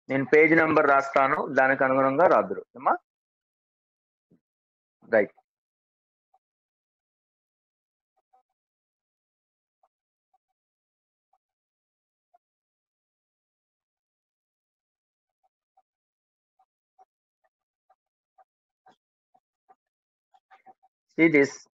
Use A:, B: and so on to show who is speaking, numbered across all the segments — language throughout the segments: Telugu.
A: నేను పేజ్ నెంబర్ రాస్తాను దానికి అనుగుణంగా రాదురు ఏమా రైట్ see this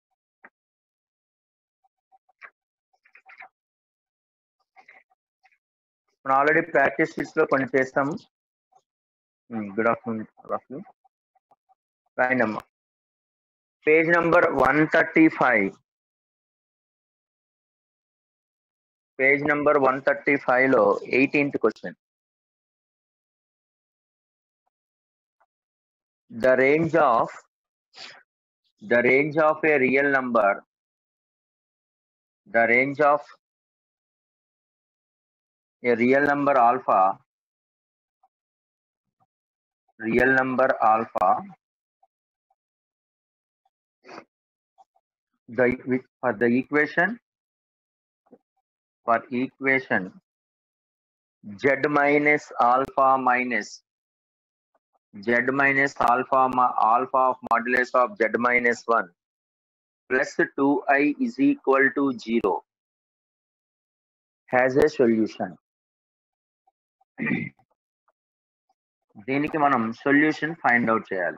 A: మనం ఆల్రెడీ ప్రాక్టీస్ షీట్స్ లో కొన్ని చేస్తాము గుడ్ ఆఫ్టర్నూన్ గుడ్ ఆఫ్టర్నూన్ రాయండి అమ్మా page number one thirty five page number one thirty five లో eighteenth question the range of the range of a real number the range of a real number alpha real number alpha the which for the equation for equation z minus alpha minus z minus alpha ma- alpha of modulus of z minus 1 plus 2i is equal to 0 has a solution దీనికి మనం సొల్యూషన్ ఫైండ్ అవుట్ చేయాలి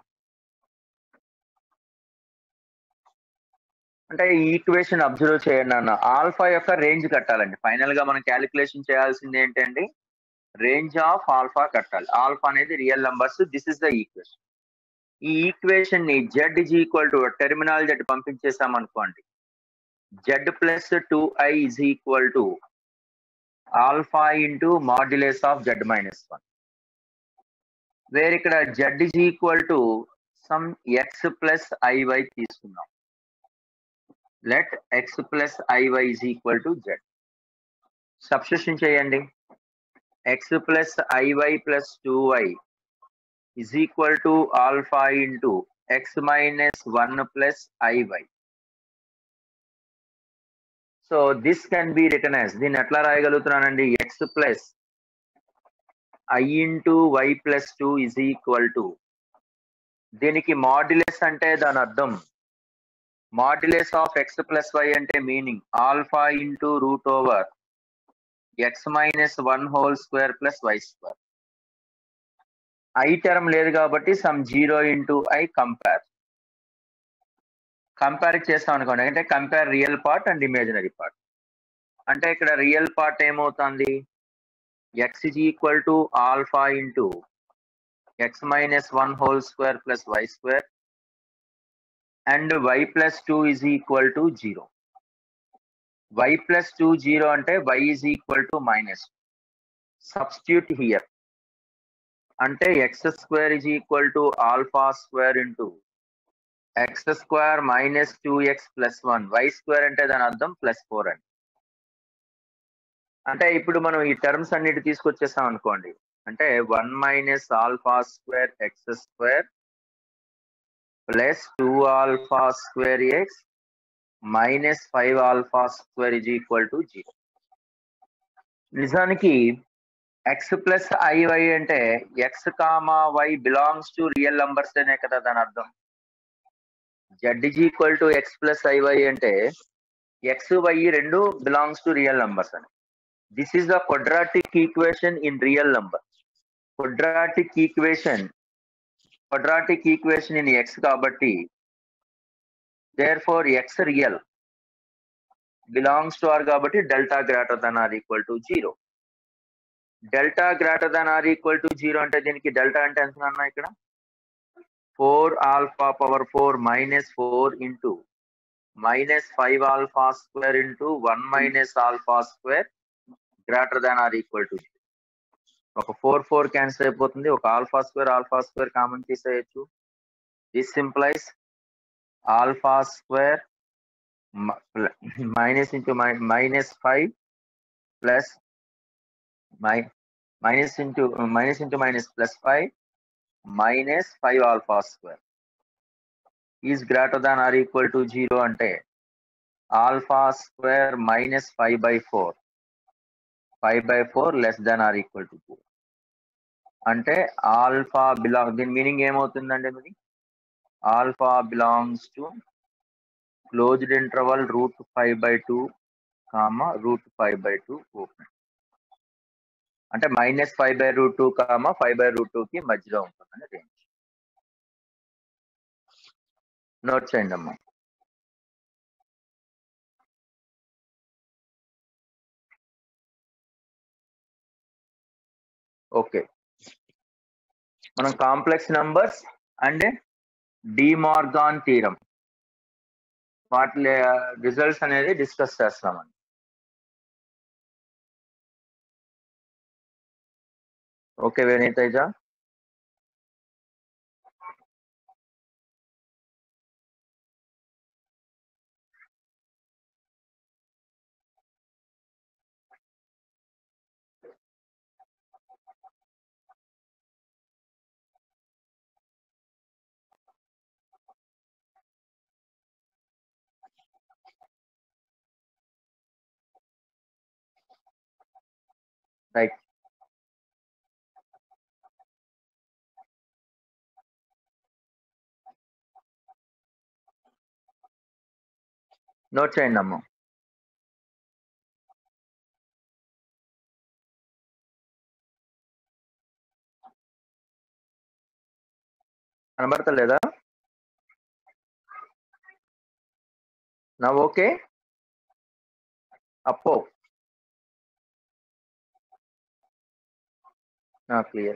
A: అంటే ఈ ఈక్వేషన్ అబ్జర్వ్ చేయండి అన్న ఆల్ఫా యొక్క రేంజ్ కట్టాలండి ఫైనల్ గా మనం క్యాలిక్యులేషన్ చేయాల్సింది ఏంటండి రేంజ్ ఆఫ్ ఆల్ఫా కట్టాలి ఆల్ఫా అనేది real numbers this is the equation ఈ ఈక్వేషన్ ని Z is equal to terminal Z పంపించేసాం అనుకోండి Z plus two I is equal to alpha into modulus of Z minus one where ఇక్కడ Z is equal to some X plus I Y తీసుకుందాం let X plus I Y is equal to Z substitution చేయండి X plus I Y plus two Y is equal to alpha into X minus one plus I Y so this can be written as దీన్ని ఎట్లా రాయగలుగుతున్నానండి X plus I into Y plus two is equal to దీనికి మాడ్యులస్ అంటే దాని అర్థం modulus of X plus Y అంటే meaning alpha into root over X minus one whole square plus Y square I term లేదు కాబట్టి some zero into I compare compare చేస్తాం అనుకోండి అంటే compare real part and imaginary part అంటే ఇక్కడ రియల్ పార్ట్ ఏమవుతుంది X is equal to alpha into X minus one whole square plus Y square and Y plus two is equal to zero Y plus two zero అంటే Y is equal to minus substitute here అంటే X square is equal to alpha square into X square minus two X plus one Y square అంటే దాని అర్థం ప్లస్ ఫోర్ అని అంటే ఇప్పుడు మనం ఈ టర్మ్స్ అన్నిటి తీసుకొచ్చేసాం అనుకోండి అంటే one minus alpha square X square plus two alpha square X minus five alpha square is equal to zero నిజానికి ఎక్స్ ప్లస్ ఐవై అంటే X comma Y belongs to real numbers అనే కదా దాని అర్థం Z is equal to X plus I Y అంటే ఎక్స్ వై రెండు బిలాంగ్స్ టు రియల్ నంబర్స్ అని this is the quadratic equation in real number quadratic equation quadratic equation in X కాబట్టి therefore X real belongs to R కాబట్టి delta greater than or equal to zero delta greater than or equal to zero అంటే దీనికి డెల్టా అంటే ఎంత అన్నా ఇక్కడ four alpha power four minus four into minus five alpha square into one minus alpha square greater than or equal to ఒక ఫోర్ ఫోర్ క్యాన్సిల్ అయిపోతుంది ఒక alpha square alpha square common తీసేయచ్చు this simplifies alpha square minus into minus five plus minus into minus into minus plus five minus five alpha square is greater than or equal to zero అంటే alpha square minus five by four five by four less than or equal to two అంటే ఆల్ఫా బిలాంగ్ దీని మీనింగ్ ఏమవుతుందండి ఇది alpha belongs to closed interval root five by two comma root five by two open అంటే minus five by root two comma five by root two కి మధ్యలో ఉంటుందండి రేంజ్ నోట్ చేయండి అమ్మా ఓకే మనం complex numbers and De Morgan theorem వాటి రిజల్ట్స్ అనేది డిస్కస్ చేస్తామండి ఓకే వినీతేజ రైట్ నోట్ చేయండి అమ్మ కనబడతలేదా నా ఓకే అప్పో క్లియర్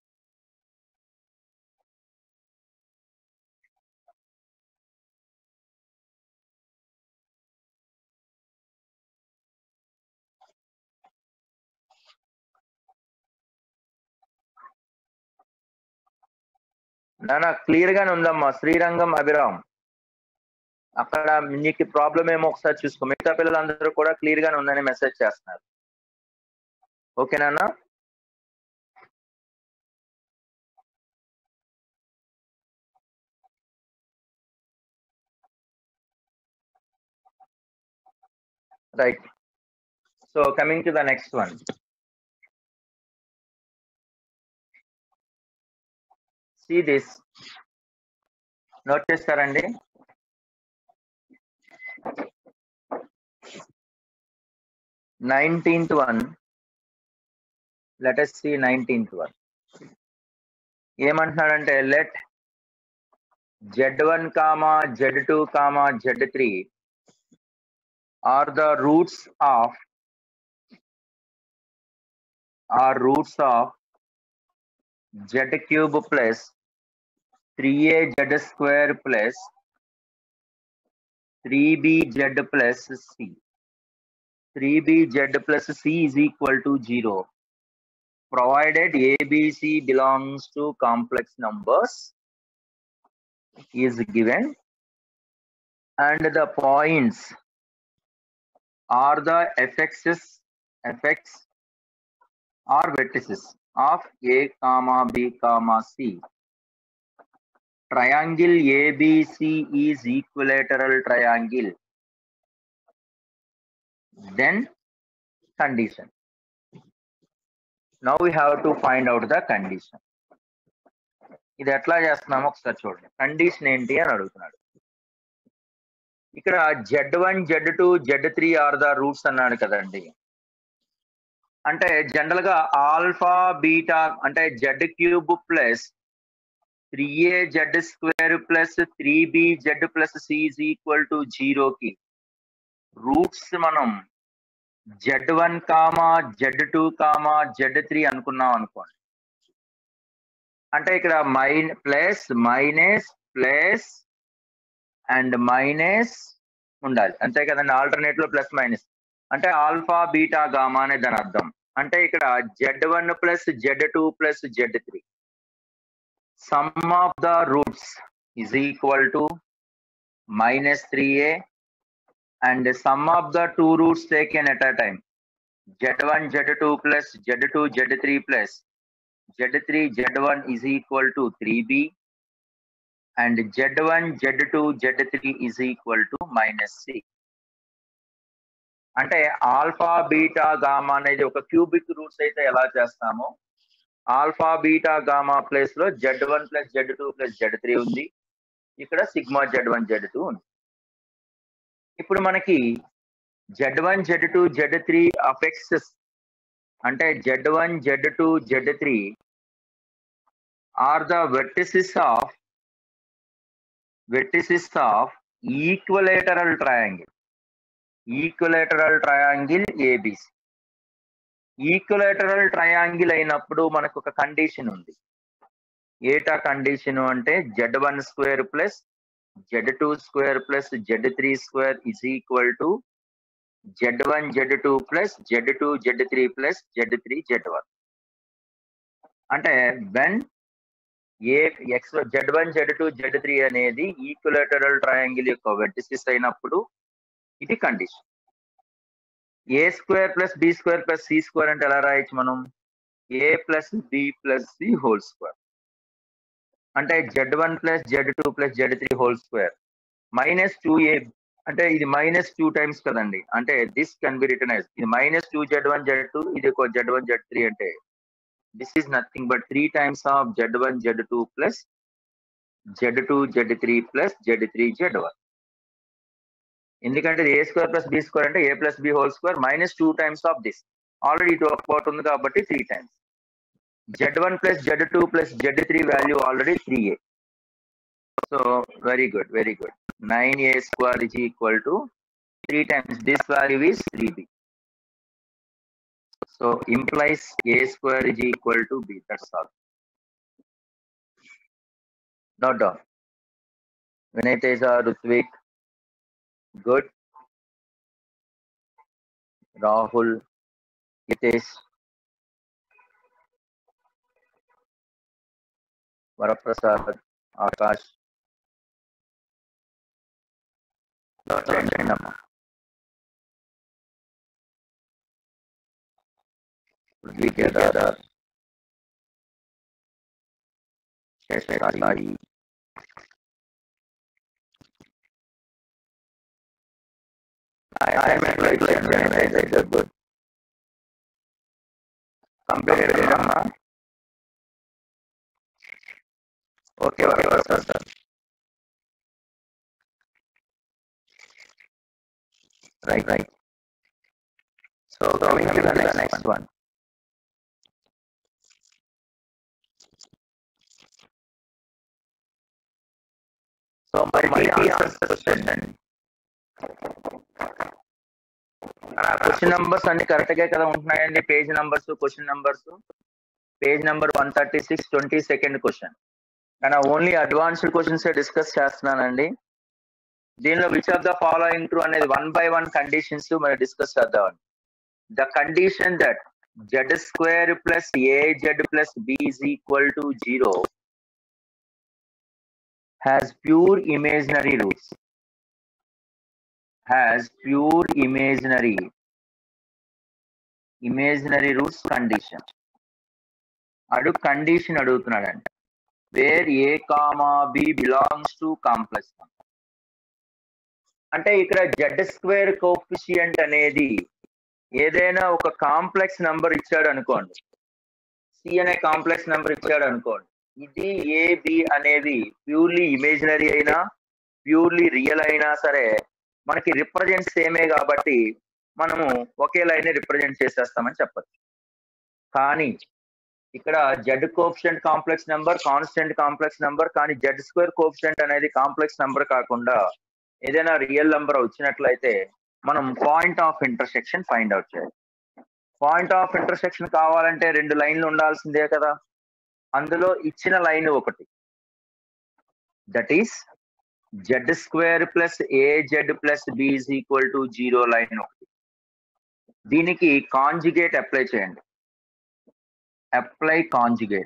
A: నానా క్లియర్ గానే ఉందమ్మా శ్రీరంగం అభిరామ్ అక్కడ నీకు ప్రాబ్లం ఏమో ఒకసారి చూసుకో మిగతా పిల్లలందరూ కూడా క్లియర్ గానే ఉందని మెసేజ్ చేస్తున్నారు ఓకేనా right so coming to the next one see this note చేస్తారండి nineteenth one let's see nineteenth one ఏమంటున్నాడంటే let Z one comma Z two comma Z three are the roots of are roots of Z cube plus three A Z square plus three B Z plus C three B Z plus C is equal to zero provided ABC belongs to complex numbers is given and the points are the fx's fx or vertices of a comma b comma c triangle abc is equilateral triangle then condition now we have to find out the condition ఇది ఎట్లా చేస్తున్నామో ఒకసారి చూడండి కండిషన్ ఏంటి అని అడుగుతున్నాడు ఇక్కడ Z one Z two Z three are the roots అన్నాడు కదండి అంటే జనరల్ గా ఆల్ఫా బీటా అంటే Z cube plus three A Z square plus three B Z plus C equal to జీరోకి రూట్స్ మనం Z one comma Z two comma Z three అనుకున్నాం అనుకోండి అంటే ఇక్కడ main plus minus plus and minus ఉండాలి అంతే కదండి ఆల్టర్నేట్ లో ప్లస్ మైనస్ అంటే ఆల్ఫా బీటా గామా అనే దాని అర్థం అంటే ఇక్కడ Z one plus Z two plus Z three sum of the roots is equal to minus three A and sum of the two roots taken at a time z1 z2 plus z2 z3 plus z3 z1 is equal to 3b and z1 z2 z3 is equal to minus c అంటే ఆల్ఫా బీటా గామా అనేది ఒక క్యూబిక్ రూట్స్ అయితే ఎలా చేస్తామో ఆల్ఫా బీటా గామా ప్లేస్ లో Z one plus Z two plus Z three ఉంది ఇక్కడ sigma Z one Z two ఉంది ఇప్పుడు మనకి Z one Z two Z three affects అంటే Z one Z two Z three are the vertices of vertices of equilateral triangle equilateral triangle ABC equilateral triangle అయినప్పుడు మనకు ఒక కండిషన్ ఉంది ఏటా కండిషన్ అంటే Z one square plus Z two square plus Z three square is equal to Z one Z two plus Z two Z three plus Z three Z one అంటే when A X Z one Z two Z three అనేది ఈక్వలేటరల్ ట్రయాంగిల్ యొక్క వెర్టిసిస్ అయినప్పుడు ఇది condition A square plus B square plus C square అంటే ఎలా రాయొచ్చు మనం A plus B plus C whole square అంటే Z one plus Z two plus Z three whole square minus two A అంటే ఇది మైనస్ టూ టైమ్స్ కదండి అంటే this can be written as ఇది minus two Z one Z two ఇది ఒక జెడ్ వన్ జెడ్ త్రీ అంటే this is nothing but three times of Z one Z two plus Z two Z three plus Z three Z one ఎందుకంటే A square plus B square అంటే ఏ plus B whole square minus two times of this already ఇటు ఒక పార్ట్ ఉంది కాబట్టి three times Z one plus Z two plus Z three value already three A so very good very good nine A square is equal to three times this value is three B so implies A square is equal to B that's all note down Vinay Teja Ruthvik good Rahul Hitesh Varaprasad Akash చేయండి అమ్మా పృథ్వీ కేదార్ శేషాయి గుడ్ కంప్లీట్ అమ్మా okay okay sir sir right right so coming to the next one so మరి మల్టీ ఆన్సర్స్ క్వశ్చన్ అండి క్వశ్చన్ నంబర్స్ అన్ని కరెక్ట్ గా కదా ఉంటున్నాయండి page numbers question numbers page number one thirty six twenty second question కానీ ఓన్లీ అడ్వాన్స్డ్ క్వశ్చన్స్ డిస్కస్ చేస్తున్నానండి దీనిలో which of the following true అనేది వన్ బై వన్ కండిషన్స్ మనం డిస్కస్ చేద్దామండి the condition that Z square plus A Z plus B is equal to zero has pure imaginary roots has pure imaginary imaginary roots condition అడు కండిషన్ అడుగుతున్నాడంట where A comma B belongs to complex అంటే ఇక్కడ జెడ్ స్క్వేర్ కోఫిషియంట్ అనేది ఏదైనా ఒక కాంప్లెక్స్ నంబర్ ఇచ్చాడు అనుకోండి సి అనే కాంప్లెక్స్ నంబర్ ఇచ్చాడు అనుకోండి ఇది ఏ బి అనేది ప్యూర్లీ ఇమేజినరీ అయినా ప్యూర్లీ రియల్ అయినా సరే మనకి రిప్రజెంట్ సేమే కాబట్టి మనము ఒకే లైన్ రిప్రజెంట్ చేసేస్తామని చెప్పచ్చు కానీ ఇక్కడ Z coefficient complex number constant complex number కానీ జెడ్ స్క్వేర్ కోఫిషియంట్ అనేది కాంప్లెక్స్ నెంబర్ కాకుండా ఏదైనా రియల్ నెంబర్ వచ్చినట్లయితే మనం point of intersection find out చేయాలి పాయింట్ ఆఫ్ ఇంటర్సెక్షన్ కావాలంటే రెండు లైన్లు ఉండాల్సిందే కదా అందులో ఇచ్చిన లైన్ ఒకటి that is Z square plus A Z plus B is equal to zero line ఒకటి దీనికి కాంజుగేట్ అప్లై చేయండి apply conjugate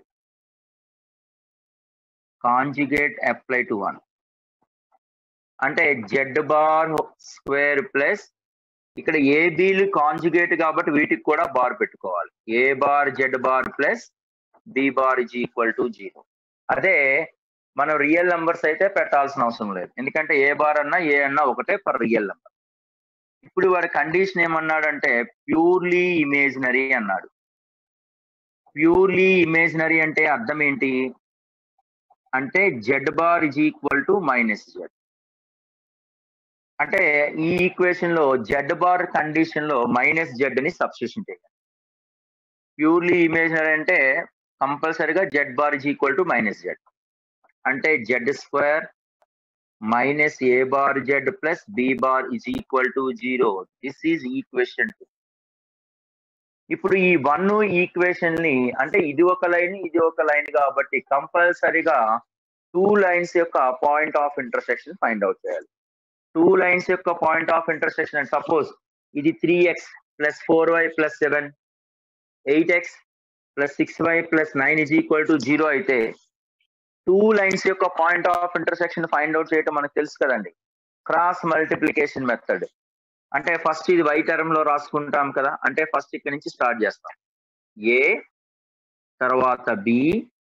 A: conjugate apply to one అంటే జెడ్ బార్ స్క్వేర్ ప్లస్ ఇక్కడ ఏ బీలు కాంజుగేట్ కాబట్టి వీటికి కూడా బార్ పెట్టుకోవాలి A bar Z bar plus B bar is equal to zero అదే మనం రియల్ నంబర్స్ అయితే పెట్టాల్సిన అవసరం లేదు ఎందుకంటే ఏ బార్ అన్నా ఏ అన్నా ఒకటే పర్ రియల్ నెంబర్ ఇప్పుడు వాడి కండిషన్ ఏమన్నాడంటే ప్యూర్లీ ఇమేజినరీ అన్నాడు ప్యూర్లీ ఇమేజినరీ అంటే అర్థం ఏంటి అంటే Z bar is equal to minus Z అంటే ఈ ఈక్వేషన్ లో జెడ్ బార్ కండిషన్ లో మైనస్ జెడ్ ని సబ్స్టిట్యూషన్ చేయాలి ప్యూర్లీ ఇమేజినరీ అంటే కంపల్సరీగా Z bar is equal to minus Z అంటే Z square minus A bar Z plus B bar is equal to zero this is equation two ఇప్పుడు ఈ వన్ ఈక్వేషన్ ని అంటే ఇది ఒక లైన్ ఇది ఒక లైన్ కాబట్టి కంపల్సరీగా టూ లైన్స్ యొక్క point of intersection find out చేయాలి టూ లైన్స్ యొక్క point of intersection and suppose ఇది three X plus four Y plus seven eight X plus six Y plus nine is equal to zero అయితే టూ లైన్స్ యొక్క point of intersection find out చేయడం మనకు తెలుసు కదండి క్రాస్ మల్టిప్లికేషన్ మెథడ్ అంటే ఫస్ట్ ఇది వై టర్మ్ లో రాసుకుంటాం కదా అంటే ఫస్ట్ ఇక్కడ నుంచి స్టార్ట్ చేస్తాం ఏ తర్వాత బి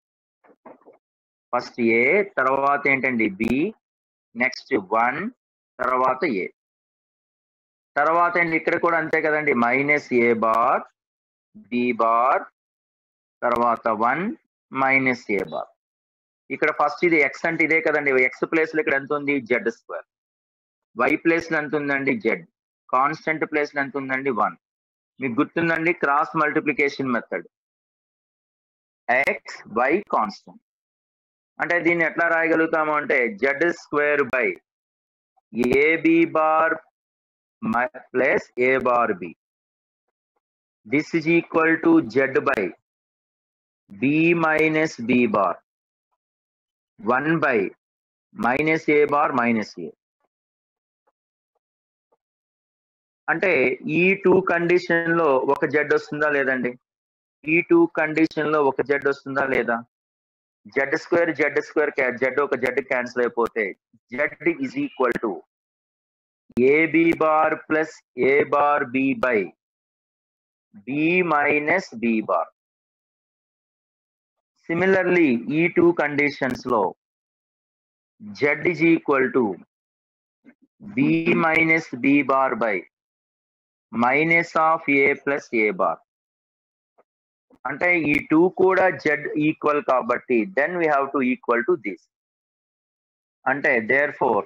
A: ఫస్ట్ ఏ తర్వాత ఏంటండి బి నెక్స్ట్ వన్ తర్వాత ఏ తర్వాత అండి ఇక్కడ కూడా అంతే కదండి మైనస్ ఏ బార్ బి బార్ తర్వాత వన్ మైనస్ ఏ బార్ ఇక్కడ ఫస్ట్ ఇది ఎక్స్ అంటే ఇదే కదండి ఎక్స్ ప్లేస్ లో ఇక్కడ ఎంత ఉంది జెడ్ స్క్వేర్ వై ప్లేస్ లో ఎంత ఉందండి జెడ్ కాన్స్టెంట్ ప్లేస్ లో ఎంత ఉందండి వన్ మీకు గుర్తుందండి cross multiplication method X Y constant అంటే దీన్ని ఎట్లా రాయగలుగుతాము అంటే Z square by AB bar plus A bar B this is equal to Z by B minus B bar one by minus A bar minus A అంటే ఈ టూ కండిషన్ లో ఒక జెడ్ వస్తుందా లేదండి ఈ టూ కండిషన్ లో ఒక జెడ్ వస్తుందా లేదా Z square Z square Z ఒక జెడ్ క్యాన్సిల్ అయిపోతే Z is equal to AB bar plus A bar B by B minus B bar similarly ఈ టూ కండిషన్స్ లో Z is equal to B minus B bar by minus of A plus A bar అంటే ఈ టూ కూడా జెడ్ ఈక్వల్ కాబట్టి then we have to equal to this అంటే there therefore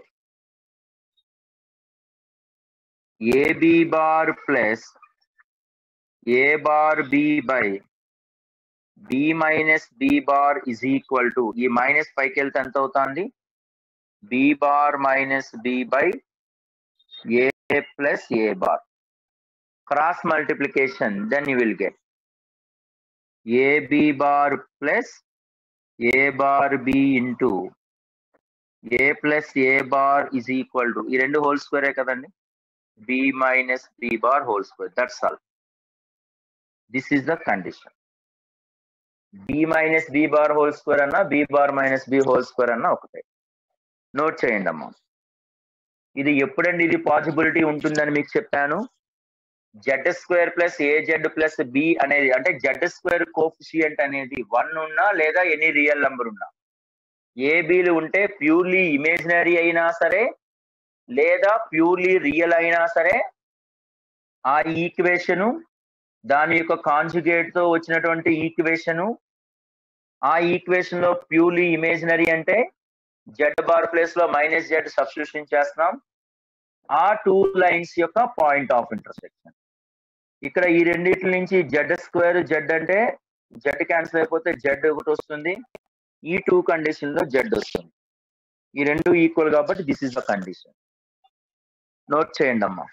A: AB bar plus A bar B by B minus B bar is equal to ఈ మైనస్ పైకి వెళ్తే ఎంత అవుతుంది B bar minus B by A plus A bar cross multiplication then you will get ab bar plus a bar b into a plus a bar is equal to ఈ రెండు హోల్ స్క్వేరే కదండి b minus b bar whole square that's all this is the condition b minus b bar whole square అన్న b bar minus b whole square అన్న ఒకటే నోట్ చేయండి అమ్మా ఇది ఎప్పుడండి ఇది పాసిబిలిటీ ఉంటుందని మీకు చెప్పాను Z square plus A Z plus B అనేది అంటే జెడ్ స్క్వేర్ కోఫిషియంట్ అనేది వన్ ఉన్నా లేదా ఎనీ రియల్ నెంబర్ ఉన్నా ఏ బిలు ఉంటే ప్యూర్లీ ఇమేజినరీ అయినా సరే లేదా ప్యూర్లీ రియల్ అయినా సరే ఆ ఈక్వేషను దాని యొక్క కాంజుగేట్ తో వచ్చినటువంటి ఈక్వేషను ఆ ఈక్వేషన్ లో ప్యూర్లీ ఇమేజినరీ అంటే జెడ్ బార్ ప్లేస్ లో మైనస్ జెడ్ సబ్స్టిట్యూషన్ చేస్తున్నాం ఆ టూ లైన్స్ యొక్క పాయింట్ ఆఫ్ ఇంటర్సెక్షన్ ఇక్కడ ఈ రెండింటి నుంచి జెడ్ స్క్వేర్ జెడ్ అంటే జెడ్ క్యాన్సిల్ అయిపోతే జెడ్ ఒకటి వస్తుంది ఈ టూ కండిషన్ లో జెడ్ వస్తుంది ఈ రెండు ఈక్వల్ కాబట్టి this is the condition note చేయండి అమ్మా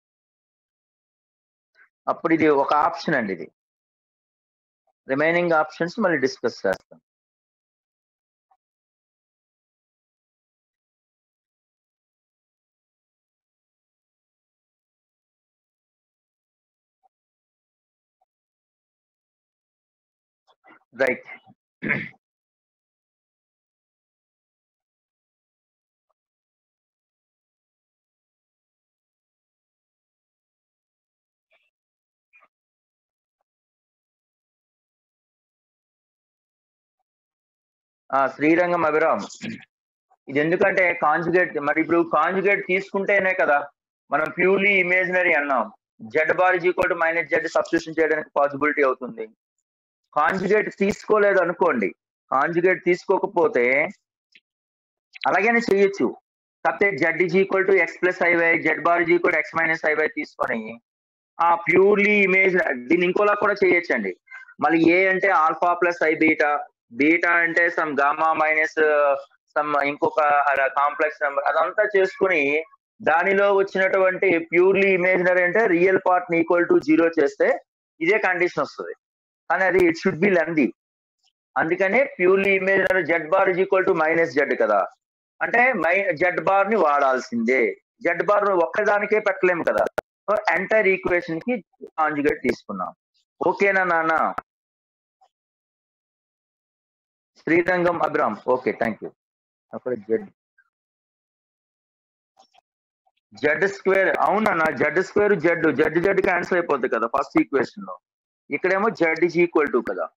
A: అప్పుడు ఇది ఒక ఆప్షన్ అండి ఇది రిమైనింగ్ ఆప్షన్స్ మళ్ళీ డిస్కస్ చేస్తాం రైట్ శ్రీరంగం అభిరామ్ ఇది ఎందుకంటే కాంజుగేట్ మరి ఇప్పుడు కాంజుగేట్ తీసుకుంటేనే కదా మనం ప్యూర్లీ ఇమేజినరీ అన్నాం Z bar is equal to minus Z substitution చేయడానికి పాసిబిలిటీ అవుతుంది కాంజుగేట్ తీసుకోలేదు అనుకోండి కాంజుగేట్ తీసుకోకపోతే అలాగనే చేయొచ్చు కాకపోతే Z is equal to X plus iY Z bar is equal X minus IY తీసుకొని ఆ ప్యూర్లీ ఇమేజ్ దీన్ని ఇంకోలా కూడా చేయొచ్చండి మళ్ళీ ఏ అంటే alpha plus i beta beta అంటే సమ్ గామా మైనస్ సమ్ ఇంకొక కాంప్లెక్స్ నెంబర్ అదంతా చేసుకుని దానిలో వచ్చినటువంటి ప్యూర్లీ ఇమేజినరీ అంటే real part equal to zero చేస్తే ఇదే కండిషన్ వస్తుంది కానీ అది ఇట్ షుడ్ బి లెంది అందుకనే purely imaginary Z bar is equal to minus Z కదా అంటే మై జెడ్ బార్ ని వాడాల్సిందే జెడ్ బార్ ఒక్కదానికే పెట్టలేము కదా ఎంటైర్ ఈక్వేషన్ కి కాంజుగేట్ తీసుకున్నాం ఓకేనా నాన్న Srirangam Abram okay thank you అక్కడ జెడ్ జెడ్ స్క్వేర్ అవునన్నా Z square Z Z Z cancel అయిపోద్ది కదా ఫస్ట్ ఈక్వేషన్ లో ఇక్కడేమో జెడ్ ఇస్ ఈక్వల్ టు కదా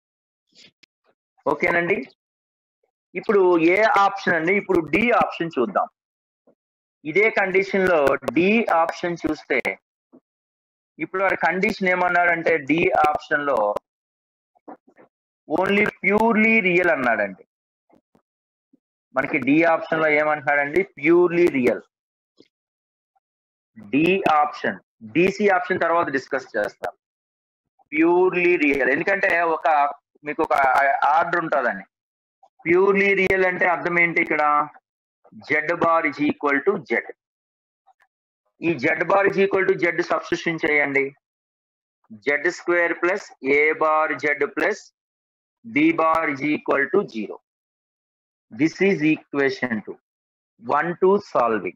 A: ఓకేనండి ఇప్పుడు ఏ ఆప్షన్ అండి ఇప్పుడు డి ఆప్షన్ చూద్దాం ఇదే కండిషన్ లో డి ఆప్షన్ చూస్తే ఇప్పుడు వారి కండిషన్ ఏమన్నాడంటే డి ఆప్షన్ లో ఓన్లీ ప్యూర్లీ రియల్ అన్నాడండి మనకి డి ఆప్షన్ లో ఏమంటున్నాడండి purely real D option D C option తర్వాత డిస్కస్ చేస్తాం ప్యూర్లీ రియల్ ఎందుకంటే ఒక మీకు ఒక ఆర్డర్ ఉంటుందండి ప్యూర్లీ రియల్ అంటే అర్థం ఏంటి ఇక్కడ Z bar is equal to Z ఈ Z bar is equal to Z substitution చేయండి Z square plus A bar Z plus B bar is equal to zero this is equation two one two solving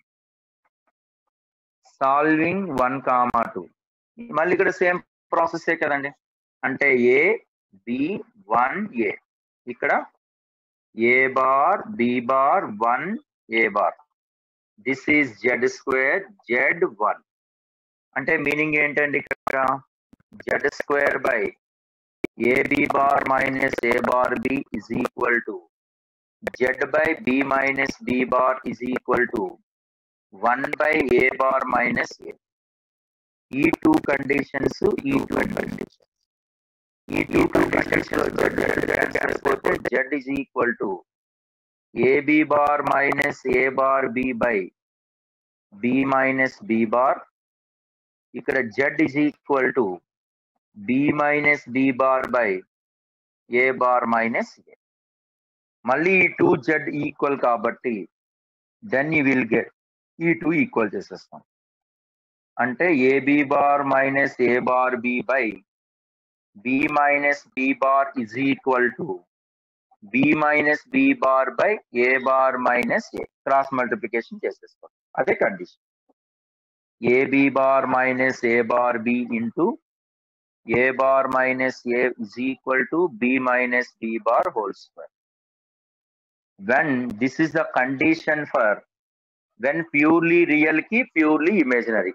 A: solving one comma two మళ్ళీ ఇక్కడ సేమ్ ప్రాసెస్ కదండి అంటే ఏ బి వన్ ఏ ఇక్కడ A bar B bar one A bar this is Z square Z one అంటే మీనింగ్ ఏంటండి ఇక్కడ Z square by AB bar minus A bar B is equal to Z by B minus B bar is equal to one by A bar minus A ఈ టూ కండిషన్స్ ఈ టూ కండిషన్స్ ఈ టూ కండిషన్స్ లో జెడ్ అయిపోతే Z is equal to AB bar minus A bar B by B minus B bar ఇక్కడ Z is equal to B minus B bar by A bar minus a మళ్ళీ ఈ టూ జెడ్ ఈక్వల్ కాబట్టి దెన్ యూ విల్ గెట్ ఈ టూ ఈక్వల్ చేసేస్తాం అంటే a b bar minus A bar B by B minus B bar is equal to B minus B bar by A bar minus a cross multiplication చేసేస్తాం అదే condition a b bar minus A bar b into A bar minus a is equal to B minus B bar whole square when this is the condition for when purely real ki purely imaginary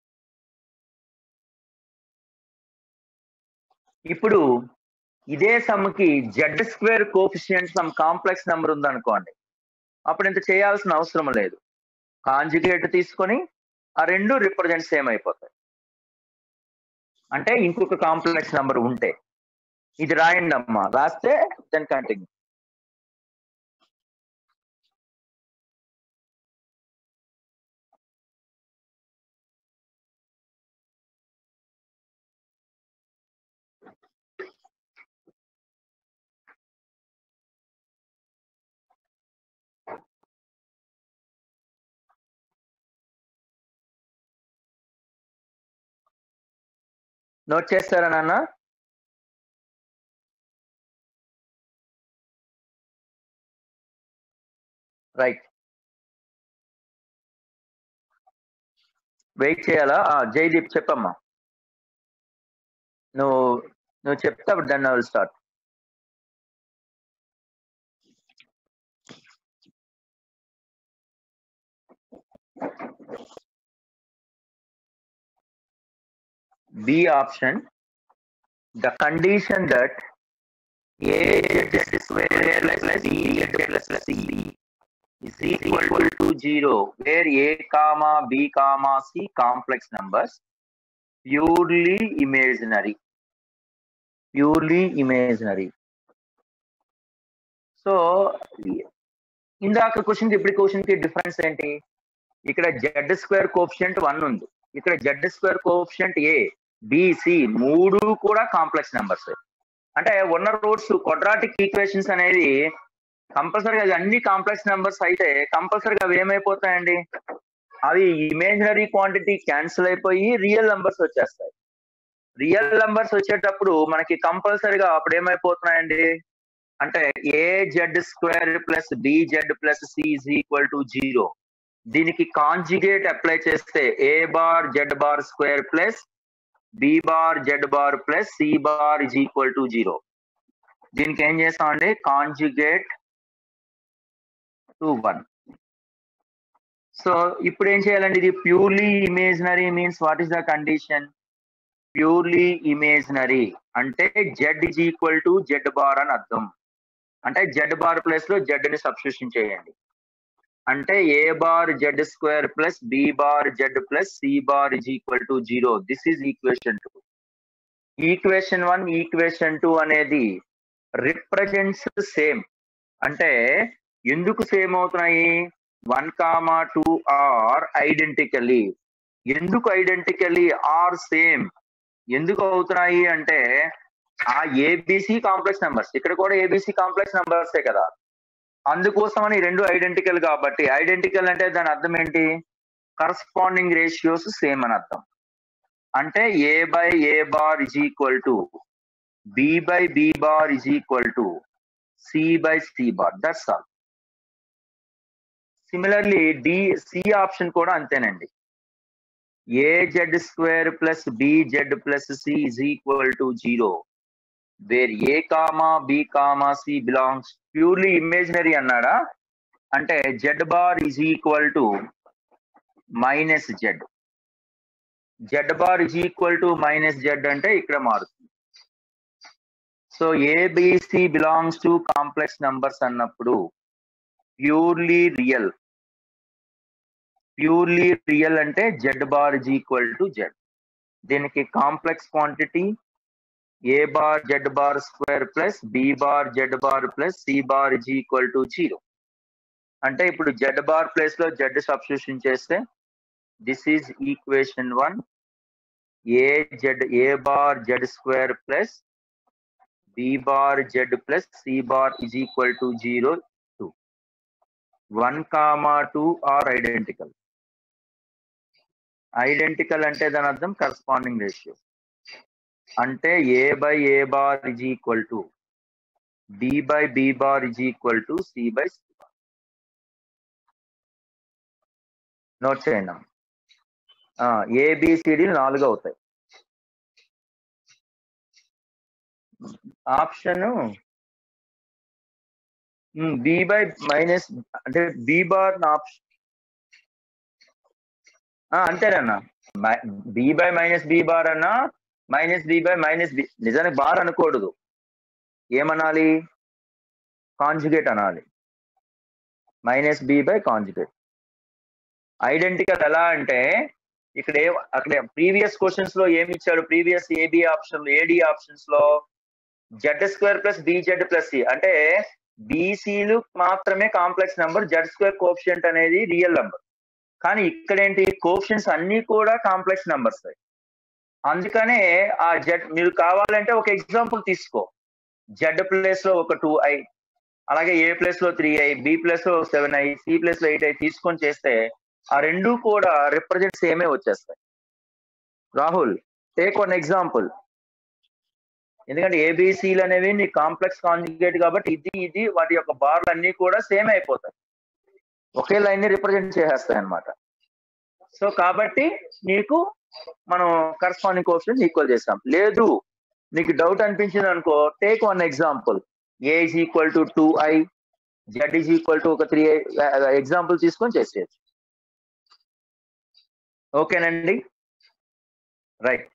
A: ఇప్పుడు ఇదే సమ్కి z square coefficient some complex number ఉందనుకోండి అప్పుడు ఇంత చేయాల్సిన అవసరం లేదు కాంజుగేట్ తీసుకొని ఆ రెండు రిప్రజెంట్ సేమ్ అయిపోతాయి అంటే ఇంకొక కాంప్లెక్స్ నెంబర్ ఉంటే ఇది రాయండి అమ్మా రాస్తే దెన్ కంటిన్యూ నోట్ చేస్తారా నాన్న రైట్ వెయిట్ చేయాలా ఆ, జైదీప్ చెప్పమ్మా నువ్వు నువ్వు చెప్తా then I will start B option, the condition that A z square plus B plus C is equal to zero, where A comma B comma C complex numbers purely imaginary. Purely imaginary so ఇందాక క్వశ్చన్ ఇప్పుడు క్వశ్చన్ కి డిఫరెన్స్ ఏంటి ఇక్కడ జెడ్ స్క్వేర్ కోఫిషియంట్ వన్ ఉంది ఇక్కడ Z square coefficient a b c మూడు కూడా కాంప్లెక్స్ నెంబర్స్ అంటే ఉన్న రూట్స్ క్వాడ్రాటిక్ ఈక్వేషన్స్ అనేది కంపల్సరీగా అవి అన్ని కాంప్లెక్స్ నెంబర్స్ అయితే కంపల్సరీగా అవి ఏమైపోతాయండి అవి ఇమేజినరీ క్వాంటిటీ క్యాన్సిల్ అయిపోయి రియల్ నెంబర్స్ వచ్చేస్తాయి రియల్ నెంబర్స్ వచ్చేటప్పుడు మనకి కంపల్సరీగా అప్పుడు ఏమైపోతున్నాయండి అంటే a Z square plus b Z plus c is equal to zero దీనికి కాంజిగేట్ అప్లై చేస్తే a bar Z bar square plus B bar Z bar plus c bar is equal to zero దీనికి ఏం చేస్తామండి కాంజుగేట్ టు వన్ సో ఇప్పుడు ఏం చేయాలండి ఇది purely imaginary means what is the condition purely imaginary అంటే Z is equal to z bar అని అర్థం అంటే జెడ్ బార్ ప్లేస్ లో జెడ్ ని సబ్స్టిట్యూషన్ చేయండి అంటే a bar z square plus B bar Z plus c bar is equal to zero this is equation two equation one equation two అనేది రిప్రజెంట్స్ సేమ్ అంటే ఎందుకు సేమ్ అవుతున్నాయి one comma two are identically ఎందుకు ఐడెంటికలీ ఆర్ సేమ్ ఎందుకు అవుతున్నాయి అంటే ఆ ఏబిసి కాంప్లెక్స్ నెంబర్స్ ఇక్కడ కూడా ఏబిసి కాంప్లెక్స్ నెంబర్సే కదా అందుకోసమని రెండు ఐడెంటికల్ కాబట్టి ఐడెంటికల్ అంటే దాని అర్థం ఏంటి కరస్పాండింగ్ రేషియోస్ సేమ్ అని అర్థం అంటే a by A bar is equal to b by b bar is equal to c by c bar that's all similarly d c option కూడా అంతేనండి a Z square plus b Z plus c is equal to zero where A comma b comma c belongs purely imaginary అన్నాడా అంటే Z bar is equal to minus z z bar is equal to minus Z అంటే ఇక్కడ మారుతుంది so a b c belongs to complex numbers అన్నప్పుడు ప్యూర్లీ రియల్ ప్యూర్లీ రియల్ అంటే Z bar is equal to z దీనికి complex quantity a bar Z bar square plus B bar Z bar plus c bar is equal to zero అంటే ఇప్పుడు జెడ్ బార్ ప్లేస్ లో జెడ్ సబ్స్టిట్యూషన్ చేస్తే this is equation one a z a bar z square plus B bar Z plus c bar is equal to zero two one comma two are identical identical అంటే దాని అర్థం కరస్పాండింగ్ రేషియో అంటే a by A bar is equal to b by b bar is equal to c by c bar note చేయండి ఏబిసిడి నాలుగు అవుతాయి ఆప్షన్ బి బై మైనస్ అంటే బి బార్ ఆప్షన్ అంతేనన్నా b by minus B bar అన్నా minus B by minus b నిజానికి బార్ అనకూడదు ఏమనాలి కాంజుగేట్ అనాలి minus B by conjugate identical ఎలా అంటే ఇక్కడ ఏ అక్కడ ప్రీవియస్ క్వశ్చన్స్ లో ఏమి ఇచ్చాడు previous a b option a d options లో z square plus b z plus c అంటే బీసీలు మాత్రమే complex number z square coefficient అనేది రియల్ నెంబర్ కానీ ఇక్కడ ఏంటి కోఫిషియన్స్ అన్ని కూడా కాంప్లెక్స్ నెంబర్స్ అందుకనే ఆ జెడ్ మీరు కావాలంటే ఒక ఎగ్జాంపుల్ తీసుకో జెడ్ ప్లేస్ లో ఒక టూ ఐ అలాగే ఏ ప్లేస్ లో త్రీ ఐ బి ప్లేస్ లో సెవెన్ ఐ సి ప్లేస్ లో ఎయిట్ ఐ తీసుకొని చేస్తే ఆ రెండు కూడా రిప్రజెంట్ సేమే వచ్చేస్తాయి రాహుల్ టేక్ వన్ ఎగ్జాంపుల్ ఎందుకంటే ఏబిసిలు అనేవి నీ కాంప్లెక్స్ కాంజుగేట్ కాబట్టి ఇది ఇది వాటి యొక్క బార్లు అన్ని కూడా సేమ్ అయిపోతాయి ఒకే లైన్ ని రిప్రజెంట్ చేసేస్తాయి అనమాట సో కాబట్టి నీకు మనం కరస్పాండింగ్ కోషన్ ఈక్వల్ చేస్తాం లేదు నీకు డౌట్ అనిపించింది అనుకో take one example a is equal to two i z is equal to ఒక త్రీ ఐ ఎగ్జాంపుల్ తీసుకొని చేసేయచ్చు ఓకేనండి రైట్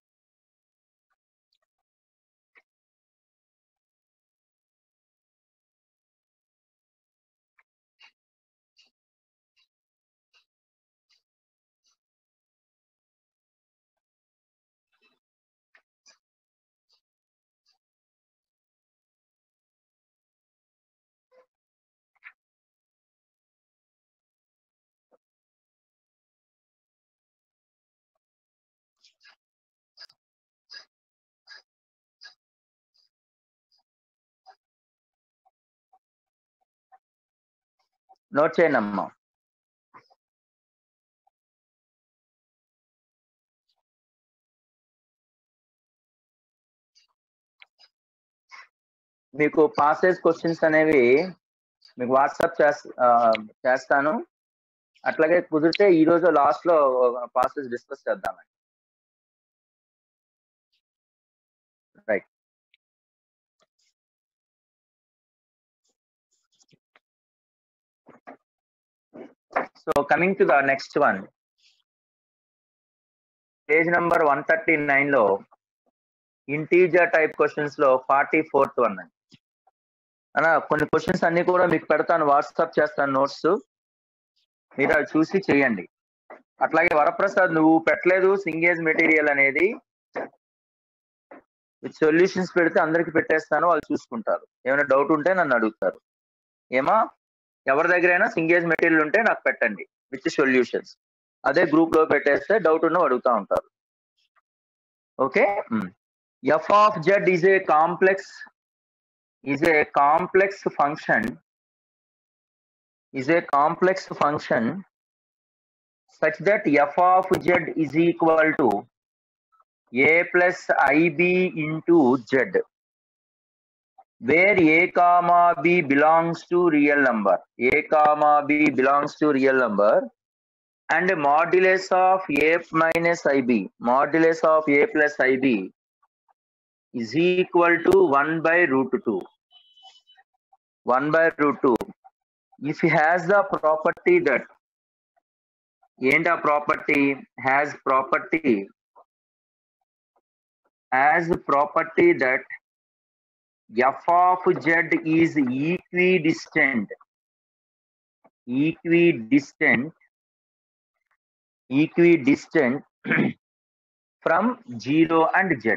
A: నోట్ చేయండి అమ్మా మీకు పాసేజ్ క్వశ్చన్స్ అనేవి మీకు వాట్సాప్ చేస్తాను అట్లాగే కుదిరితే ఈ రోజు లాస్ట్ లో పాసేజ్ డిస్కస్ చేద్దామండి right so coming to the next one page number one thirty nine లో ఇంటీజర్ టైప్ క్వశ్చన్స్ లో ఫార్టీ ఫోర్త్ వన్ అండి అలా కొన్ని క్వశ్చన్స్ అన్ని కూడా మీకు పెడతాను వాట్సాప్ చేస్తాను నోట్స్ మీరు అవి చూసి చేయండి అట్లాగే వరప్రసాద్ నువ్వు పెట్టలేదు సింగేజ్ మెటీరియల్ అనేది సొల్యూషన్స్ పెడితే అందరికి పెట్టేస్తాను వాళ్ళు చూసుకుంటారు ఏమైనా డౌట్ ఉంటే నన్ను అడుగుతారు ఏమా ఎవరి దగ్గరైనా సింగేజ్ మెటీరియల్ ఉంటే నాకు పెట్టండి విత్ సొల్యూషన్స్ అదే గ్రూప్ లో పెట్టేస్తే డౌట్ ఉన్న అడుగుతా ఉంటారు okay f of z is a complex is a complex function is a complex function such that f of z is equal to a plus ib into z where a comma b belongs to real number a comma b belongs to real number and modulus of a minus ib modulus of a plus ib is equal to 1 by root 2 1 by root 2 if he has the property that and a property has property as property that f of z is equidistant equidistant equidistant from 0 and z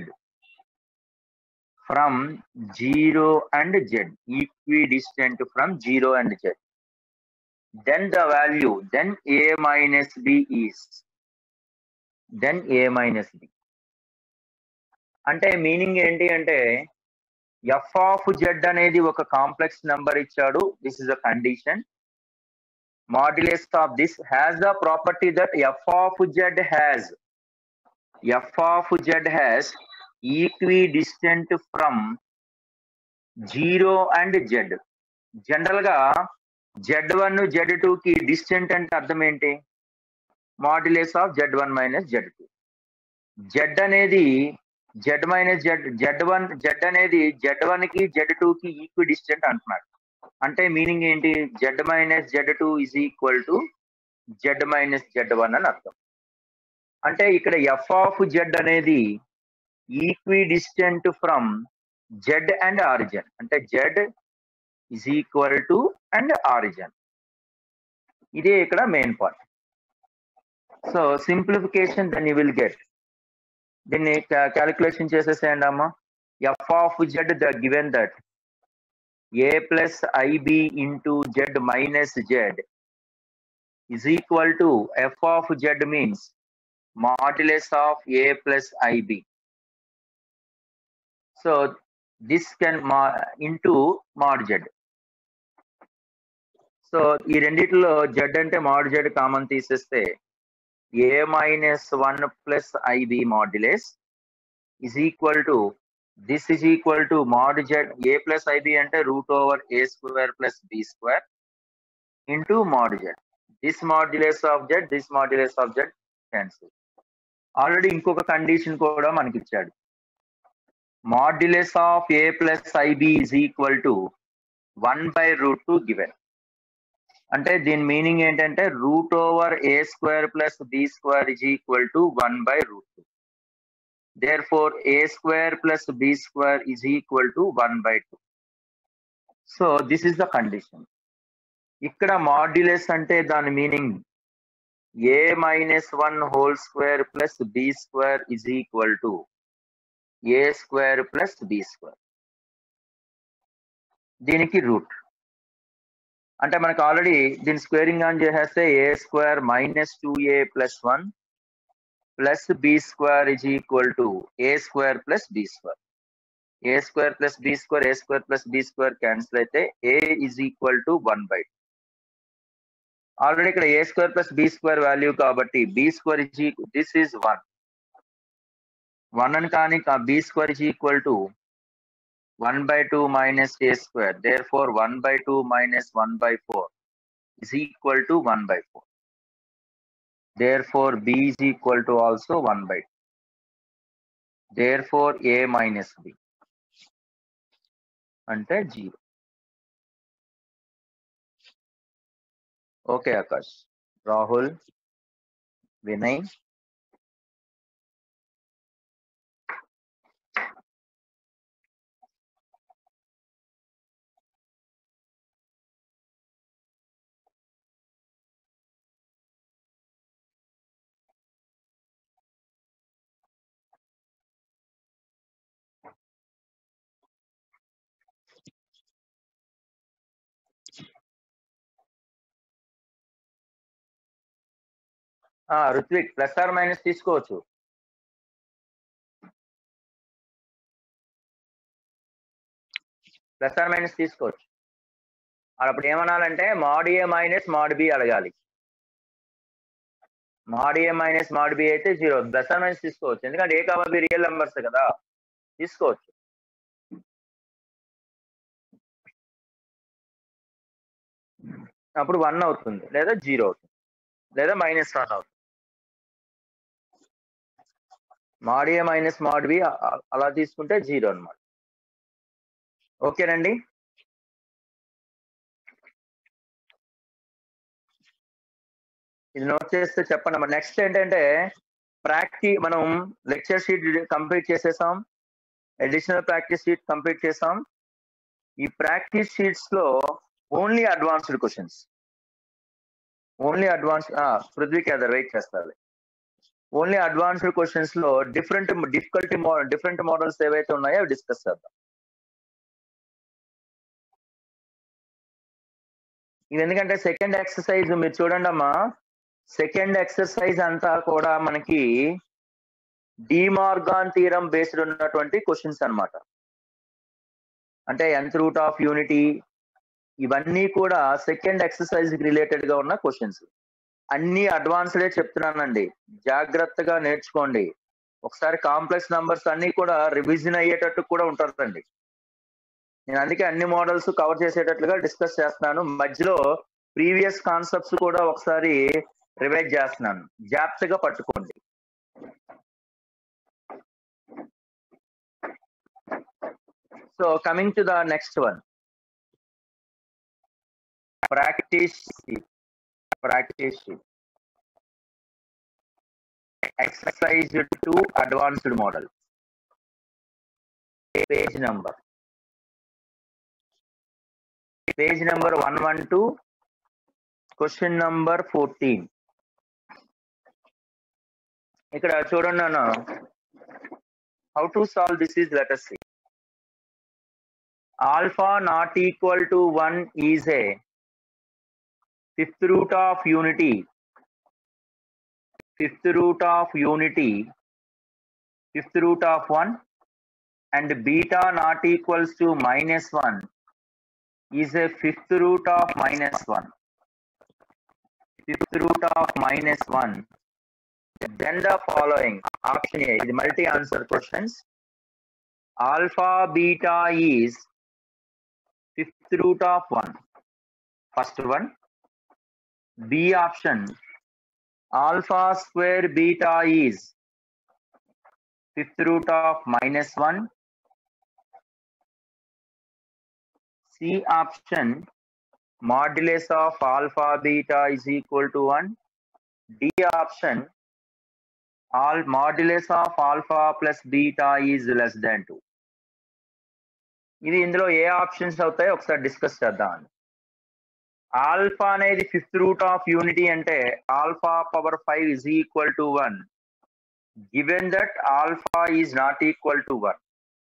A: from 0 and z equidistant from 0 and z then the value then a minus b is then a minus b అంటే మీనింగ్ ఏంటి అంటే ఎఫ్ ఆఫ్ జెడ్ అనేది ఒక కాంప్లెక్స్ నెంబర్ ఇచ్చాడు this is a condition modulus of this has the property that f of z has f of z has equidistant from zero and z general గా జెడ్ వన్ జెడ్ టూ కి డిస్టెంట్ అంటే అర్థం ఏంటి modulus of Z one minus z two z అనేది z minus z z one z అనేది జెడ్ వన్ కి జెడ్ టూ కి ఈక్వి డిస్టెంట్ అంటున్నాడు అంటే మీనింగ్ ఏంటి z minus z two is equal to z minus z one అని అర్థం అంటే ఇక్కడ ఎఫ్ ఆఫ్ జెడ్ అనేది equidistant from z and origin అంటే z is equal to and origin ఇదే ఇక్కడ main point so simplification then you will get దీన్ని క్యాలిక్యులేషన్ చేసేసేయండి అమ్మా f of z the given that a plus i b into z minus z is equal to f of z means modulus of a plus ib. So this can mo- into mod z. So ఈ రెండిట్లో జెడ్ అంటే మాడ్ జెడ్ కామన్ తీసేస్తే a minus one plus i b modulus is equal to this is equal to mod z a plus i b అంటే root over a square plus B square into mod z this modulus of z this modulus of z cancel already ఇంకొక కండిషన్ కూడా మనకి ఇచ్చాడు modulus of A plus i b is equal to one by root two given అంటే దీని మీనింగ్ ఏంటంటే root over a square plus B square is equal to one by root two therefore a square plus B square is equal to one by two so this is the condition ఇక్కడ మాడ్యులస్ అంటే దాని meaning a minus one whole square plus B square is equal to a square plus B square దీనికి రూట్ అంటే మనకు ఆల్రెడీ దీని స్క్వేరింగ్ ఆన్ చేసేస్తే a square minus two A plus one plus B square is equal to a square plus B square a square plus B square a square plus B square cancel అయితే a is equal to one by already ఇక్కడ a square plus B square value కాబట్టి b square is this is one one అని కానీ b square is equal to one by two minus a square therefore one by two minus one by four is equal to 1 by 4. Therefore, B is equal to also 1 by 2. Therefore, A minus B. అంటే zero okay Akash Rahul Vinay Ruthvik plus or minus తీసుకోవచ్చు ప్లస్ ఆర్ మైనస్ తీసుకోవచ్చు అప్పుడు ఏమనాలంటే mod a minus mod b అడగాలి mod a minus mod b అయితే జీరో ప్లస్ ఆర్ మైనస్ తీసుకోవచ్చు ఎందుకంటే ఏ కావాలి బి రియల్ నెంబర్స్ కదా తీసుకోవచ్చు అప్పుడు వన్ అవుతుంది లేదా జీరో అవుతుంది లేదా మైనస్ వన్ అవుతుంది mod a minus mod b అలా తీసుకుంటే జీరో అనమాట ఓకేనండి ఇది నోట్ చేస్తే చెప్పండి మరి నెక్స్ట్ ఏంటంటే ప్రాక్టీ మనం లెక్చర్ షీట్ కంప్లీట్ చేసేసాం అడిషనల్ ప్రాక్టీస్ షీట్ కంప్లీట్ చేసాం ఈ ప్రాక్టీస్ షీట్స్ లో only advanced questions only advance పృథ్వీకి అదర్ వెయిట్ చేస్తారు ఓన్లీ అడ్వాన్స్డ్ క్వశ్చన్స్ లో డిఫరెంట్ డిఫికల్టీ డిఫరెంట్ మోడల్స్ ఏవైతే ఉన్నాయో అవి డిస్కస్ చేద్దాం ఇది ఎందుకంటే సెకండ్ ఎక్సర్సైజ్ మీరు చూడండి అమ్మా సెకండ్ ఎక్సర్సైజ్ అంతా కూడా మనకి డిమార్గాన్ తీరం బేస్డ్ ఉన్నటువంటి క్వశ్చన్స్ అన్నమాట అంటే ఎంత్ రూట్ ఆఫ్ యూనిటీ ఇవన్నీ కూడా సెకండ్ ఎక్సర్సైజ్ రిలేటెడ్ గా ఉన్న క్వశ్చన్స్ అన్ని అడ్వాన్స్డే చెప్తున్నానండి జాగ్రత్తగా నేర్చుకోండి ఒకసారి కాంప్లెక్స్ నంబర్స్ అన్ని కూడా రివిజన్ అయ్యేటట్టు కూడా ఉంటుందండి నేను అందుకే అన్ని మోడల్స్ కవర్ చేసేటట్లుగా డిస్కస్ చేస్తున్నాను మధ్యలో ప్రీవియస్ కాన్సెప్ట్స్ కూడా ఒకసారి రివైజ్ చేస్తున్నాను జాగ్రత్తగా పట్టుకోండి so coming to the next one practice practice exercise to advanced model page number page number one one two question number fourteen ఇక్కడ చూడండి అన్న how to solve this is letter c alpha not equal to one is a fifth root of unity fifth root of unity fifth root of one and beta not equals to minus one is a fifth root of minus 1. Fifth root of minus 1. Then the following option A is multi answer questions. Alpha beta is fifth root of 1. First one. B option. Alpha square beta is fifth root of minus 1. C option modulus of alpha beta is equal to 1. D option all modulus of alpha plus beta is less than 2. ఇది ఇందులో ఏ ఆప్షన్స్ అవుతాయో ఒకసారి డిస్కస్ చేద్దాం ఆల్ఫా అనేది ఫిఫ్త్ రూట్ ఆఫ్ యూనిటీ అంటే alpha power five is equal to one given that alpha is not equal to one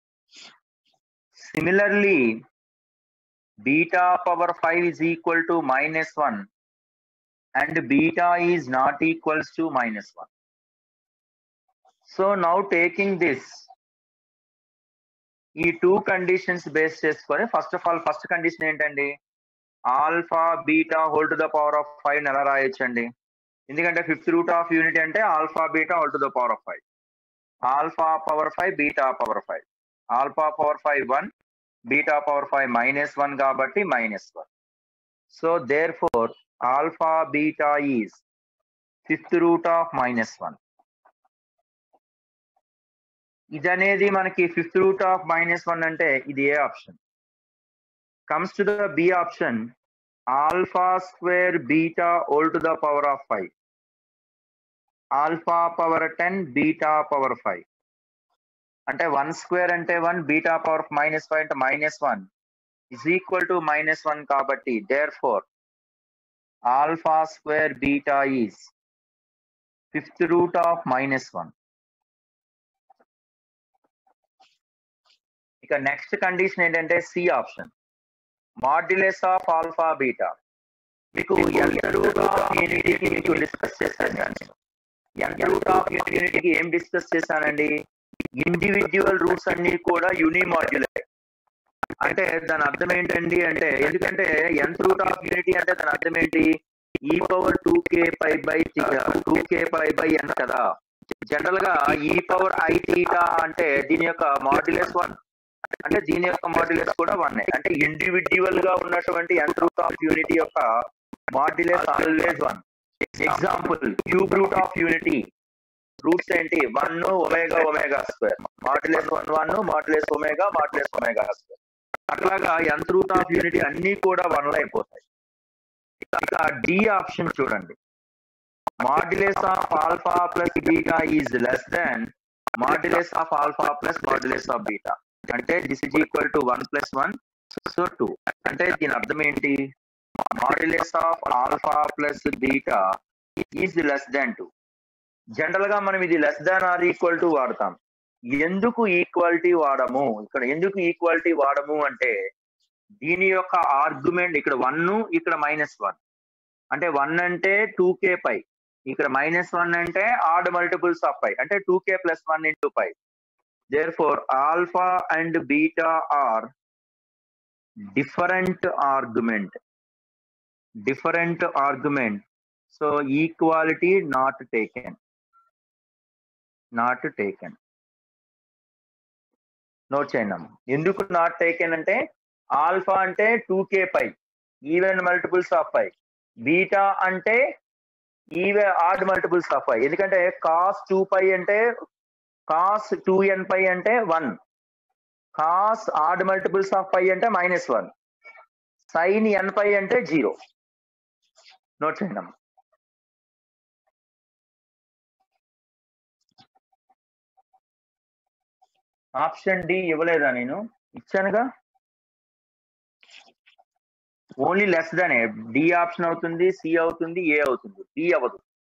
A: similarly beta power 5 is equal to minus 1 and beta is not equals to minus 1. So now taking this, ఈ టూ కండిషన్స్ బేస్ చేసుకొని first of all first condition ఏంటండి alpha beta whole to the power of five ఎలా రాయొచ్చండి ఎందుకంటే ఫిఫ్త్ రూట్ ఆఫ్ యూనిట్ అంటే alpha beta whole to the power of five alpha power five beta power five alpha power five one beta power five minus one కాబట్టి minus one so therefore alpha beta is fifth root of minus one ఇది అనేది మనకి fifth root of minus one అంటే ఇది A option comes to the B option alpha square beta whole to the power of five alpha power ten beta power five అంటే వన్ స్క్వేర్ అంటే one beta power minus five అంటే minus one is equal to minus one కాబట్టి therefore alpha square beta is fifth root of minus one ఇక నెక్స్ట్ కండిషన్ ఏంటంటే C option modulus of alpha beta మీకు ఎంత రూట్ ఆఫ్ యూనిటీకి మీకు డిస్కస్ చేశాను కానీ ఎంత రూట్ ఆఫ్ యూనిటీకి ఏం డిస్కస్ చేశానండి ఇండివిజువల్ రూట్స్ అన్ని కూడా యూనిమాడ్యులే అంటే దాని అర్థం ఏంటండి అంటే ఎందుకంటే ఎంత రూట్ ఆఫ్ యూనిటీ అంటే దాని అర్థం ఏంటి e power two K pi by two K pi by N కదా జనరల్ గా ఈ పవర్ ఐ థీటా అంటే దీని యొక్క మాడ్యులస్ వన్ అంటే దీని యొక్క మాడ్యులస్ కూడా వన్ అంటే ఇండివిడ్యువల్ గా ఉన్నటువంటి ఎంత రూట్ ఆఫ్ యూనిటీ యొక్క modulus always one example cube root of unity roots ఏంటి one omega omega square modulus one one modulus omega modulus omega square అట్లాగా ఎంత రూట్ ఆఫ్ యూనిటీ అన్ని కూడా వన్ లో అయిపోతాయి ఇక డి ఆప్షన్ చూడండి modulus of alpha plus beta is less than modulus of alpha plus modulus of beta అంటే this is equal to one plus one so two అంటే దీని అర్థం ఏంటి modulus of alpha plus beta is less than two general గా మనం ఇది less than or equal to వాడతాం ఎందుకు ఈక్వాలిటీ వాడము ఇక్కడ ఎందుకు ఈక్వాలిటీ వాడము అంటే దీని యొక్క ఆర్గ్యుమెంట్ ఇక్కడ వన్ ఇక్కడ మైనస్ వన్ అంటే వన్ అంటే టూ కే పై ఇక్కడ మైనస్ వన్ అంటే ఆడ్ మల్టిపుల్స్ ఆఫ్ పై అంటే two K plus one into pi therefore alpha and beta are different argument different argument so equality not taken not taken note చేయండి అమ్మ. ఎందుకు నాట్ టేకెన్ అంటే ఆల్ఫా అంటే two K pi even multiples of pi beta అంటే even odd multiples of pi ఎందుకంటే కాస్ టూ పై అంటే కాస్ టూ ఎన్ పై అంటే one cos odd multiples of pi అంటే minus one sine N pi అంటే జీరో నోట్ చేయండి అమ్మ. ఆప్షన్ డి ఇవ్వలేదా నేను ఇచ్చానుగా ఓన్లీ లెస్ దానే డి ఆప్షన్ అవుతుంది సి అవుతుంది ఏ అవుతుంది డి అవ్వదు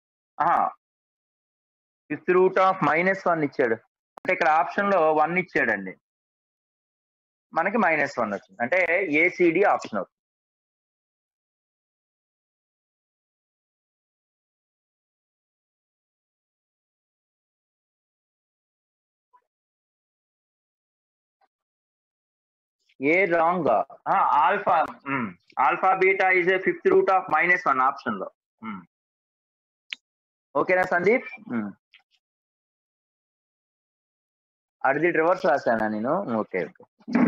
A: fifth root of minus one ఇచ్చాడు అంటే ఇక్కడ ఆప్షన్ లో వన్ ఇచ్చాడండి మనకి మైనస్ వన్ వచ్చింది అంటే ఏసీడి ఆప్షన్ అవుతుంది A wrong alpha alpha beta is a fifth root of minus one option లో Hmm. ఓకేనా సందీప్ Hmm. అది రివర్స్ రాశానా నేను ఓకే ఓకే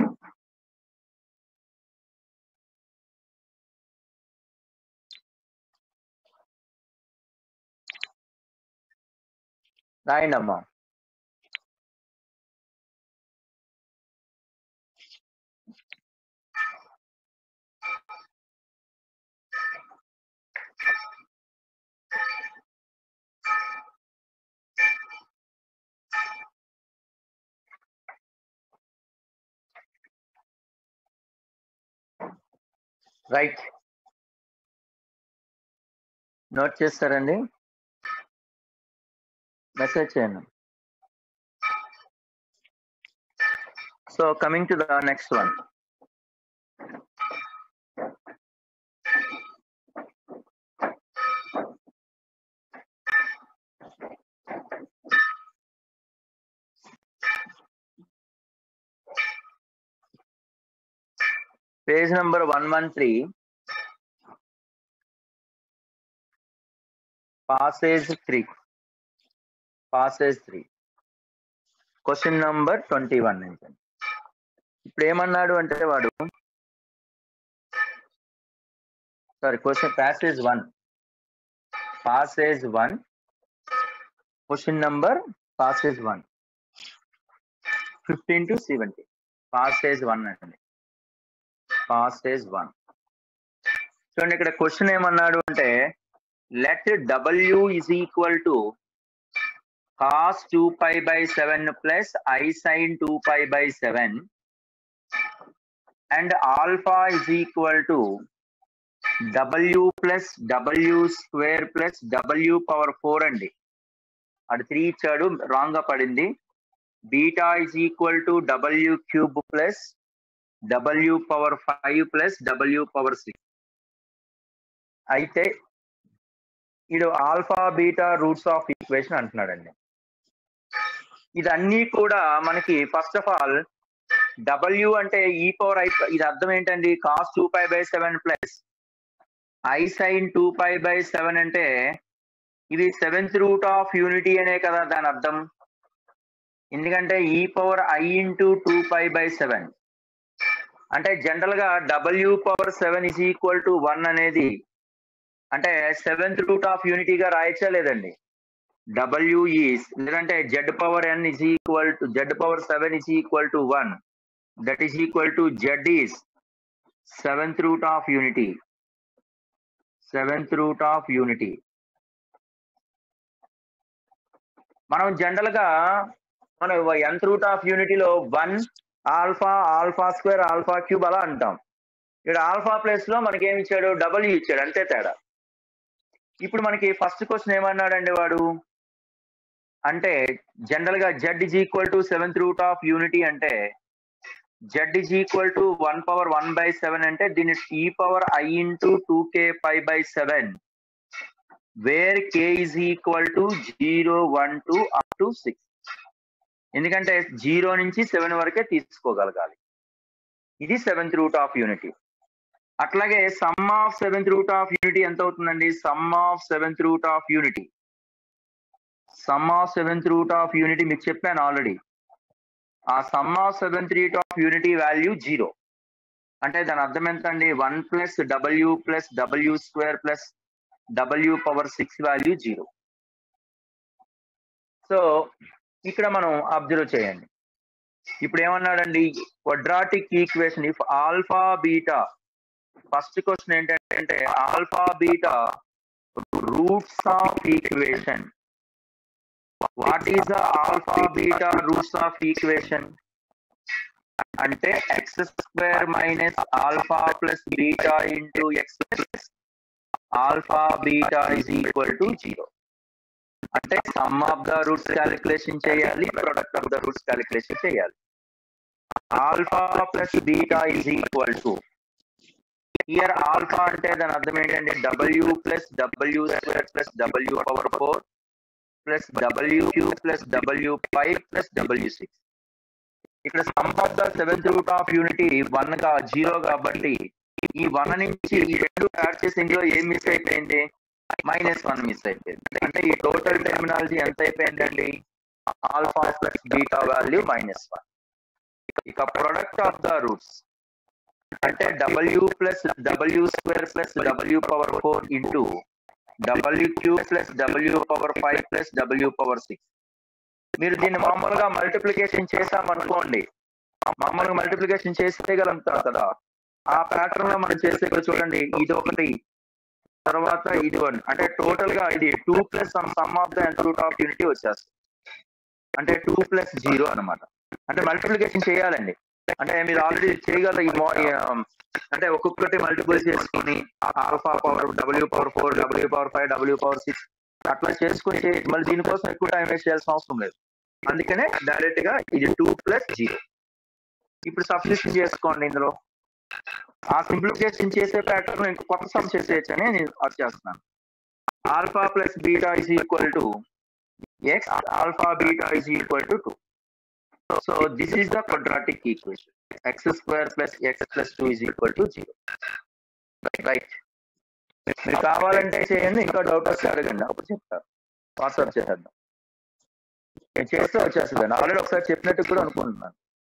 A: రాయండి అమ్మా రైట్ నోట్ చేస్తారండి మెసేజ్ చేయండి so coming to the next one page number one one three passage 3 passage 3 question number twenty one నుంచి ఇప్పుడు ఏమన్నాడు అంటే వాడు sorry question passage one passage one question number passage one fifteen to seventy passage one అండి పాసేజ్ వన్ చూడండి ఇక్కడ క్వశ్చన్ ఏమన్నాడు అంటే let W is equal to cos two pi by seven plus I sine two pi by seven and alpha is equal to W plus W square plus W power four అండి అది త్రీ ఇచ్చాడు రాంగ్ గా పడింది beta is equal to W cube plus W power five plus W power six అయితే ఇది alpha beta roots of equation అంటున్నాడండి ఇదన్నీ కూడా మనకి ఫస్ట్ ఆఫ్ ఆల్ డబ్ల్యూ అంటే ఈ పవర్ ఐ ఇది అర్థం ఏంటండి cos two pi by seven plus I sine two pi by seven అంటే ఇది సెవెంత్ రూట్ ఆఫ్ యూనిటీ అనే కదా దాని అర్థం ఎందుకంటే e power I into two pi by seven అంటే జనరల్ గా W power seven is equal to one అనేది అంటే సెవెంత్ రూట్ ఆఫ్ యూనిటీగా రాయచ్చా లేదండి డబ్ల్యూ ఈస్ ఎందుకంటే Z power N is equal to Z power seven is equal to one that is equal to Z is seventh root of unity seventh root of unity మనం జనరల్ గా మనం ఎంత రూట్ ఆఫ్ యూనిటీలో one alpha alpha square alpha cube అలా అంటాం ఇక్కడ ఆల్ఫా ప్లేస్ లో మనకి ఏమి ఇచ్చాడు డబ్ల్యూ ఇచ్చాడు అంతే తేడా ఇప్పుడు మనకి ఫస్ట్ క్వశ్చన్ ఏమన్నాడండి వాడు అంటే జనరల్ గా Z is equal to seventh root of unity అంటే Z is equal to one power one by seven అంటే దీని e power I into two K five by seven where K is equal to zero one two up to six ఎందుకంటే జీరో నుంచి సెవెన్ వరకే తీసుకోగలగాలి ఇది సెవెంత్ రూట్ ఆఫ్ యూనిటీ అట్లాగే sum of seventh root of unity ఎంత అవుతుందండి sum of seventh root of unity some of seventh root of unity మీకు చెప్పాను ఆల్రెడీ ఆ sum of seventh root of unity value zero అంటే దాని అర్థం ఎంత అండి one plus W plus W square plus W power six value zero so ఇక్కడ మనం అబ్జర్వ్ చేయండి ఇప్పుడు ఏమన్నాడండి quadratic equation if alpha beta first question ఏంటంటే alpha beta roots of equation what is the alpha beta roots of equation అంటే X square minus alpha plus beta into X plus alpha beta is equal to zero అంటే sum of the roots calculation చేయాలి product of the roots calculation చేయాలి alpha plus beta is equal to year alpha అంటే దాని అర్థం ఏంటంటే W plus W square plus W power four plus W cube plus W five plus W six ఇక్కడ sum of the seventh root of unity one గా జీరో కాబట్టి ఈ వన్ నుంచి ఈ రెండు యాడ్ చేసి ఇందులో ఏం మిస్ అయిపోయింది మైనస్ వన్ మిస్ అయిపోయింది అంటే ఈ టోటల్ టెర్మినాలజీ ఎంత అయిపోయిందండి alpha plus beta value minus one ఇక ప్రొడక్ట్ ఆఫ్ ద రూట్స్ అంటే W plus W square plus W power four into W cube plus W power five plus W power six మీరు దీన్ని మామూలుగా మల్టిప్లికేషన్ చేసామనుకోండి మామూలుగా మల్టిప్లికేషన్ చేసేయగలుగుతాం కదా ఆ ప్యాటర్న్ లో మనం చేసే చూడండి ఇది ఒకటి తర్వాత ఇది వన్ అంటే టోటల్ గా ఇది two plus sum of the root of unity వచ్చేస్తుంది అంటే టూ ప్లస్ జీరో అనమాట అంటే మల్టిప్లికేషన్ చేయాలండి అంటే మీరు ఆల్రెడీ చేయగల ఈ మో- ఈ, um, అంటే ఒక్కొక్కటి మల్టిపుల్ చేసుకుని alpha power W power four W power five W power six అట్లా చేసుకుని చే- మళ్ళీ దీనికోసం ఎక్కువ టైం వేస్ట్ చేయాల్సిన అవసరం లేదు అందుకనే డైరెక్ట్ గా ఇది టూ ప్లస్ జీరో ఇప్పుడు సబ్స్టిట్యూషన్ చేసుకోండి ఇందులో ఆ సింప్లిఫికేషన్ చేసే ప్యాటర్న్ ఇంకో కొత్త సమ్ చేసేయచ్చు అని నేను అది చేస్తున్నాను alpha plus beta is equal to X alpha beta is equal to two so this is the quadratic equation x square plus x plus 2 is equal to 0 right మీరు కావాలంటే చేయండి ఇంకా డౌట్ వస్తే అడగండి అప్పుడు చెప్తాను వాట్సాప్ చేసేద్దాం నేను చేస్తే వచ్చేస్తుంది ఆల్రెడీ ఒకసారి చెప్పినట్టు కూడా అనుకుంటున్నాను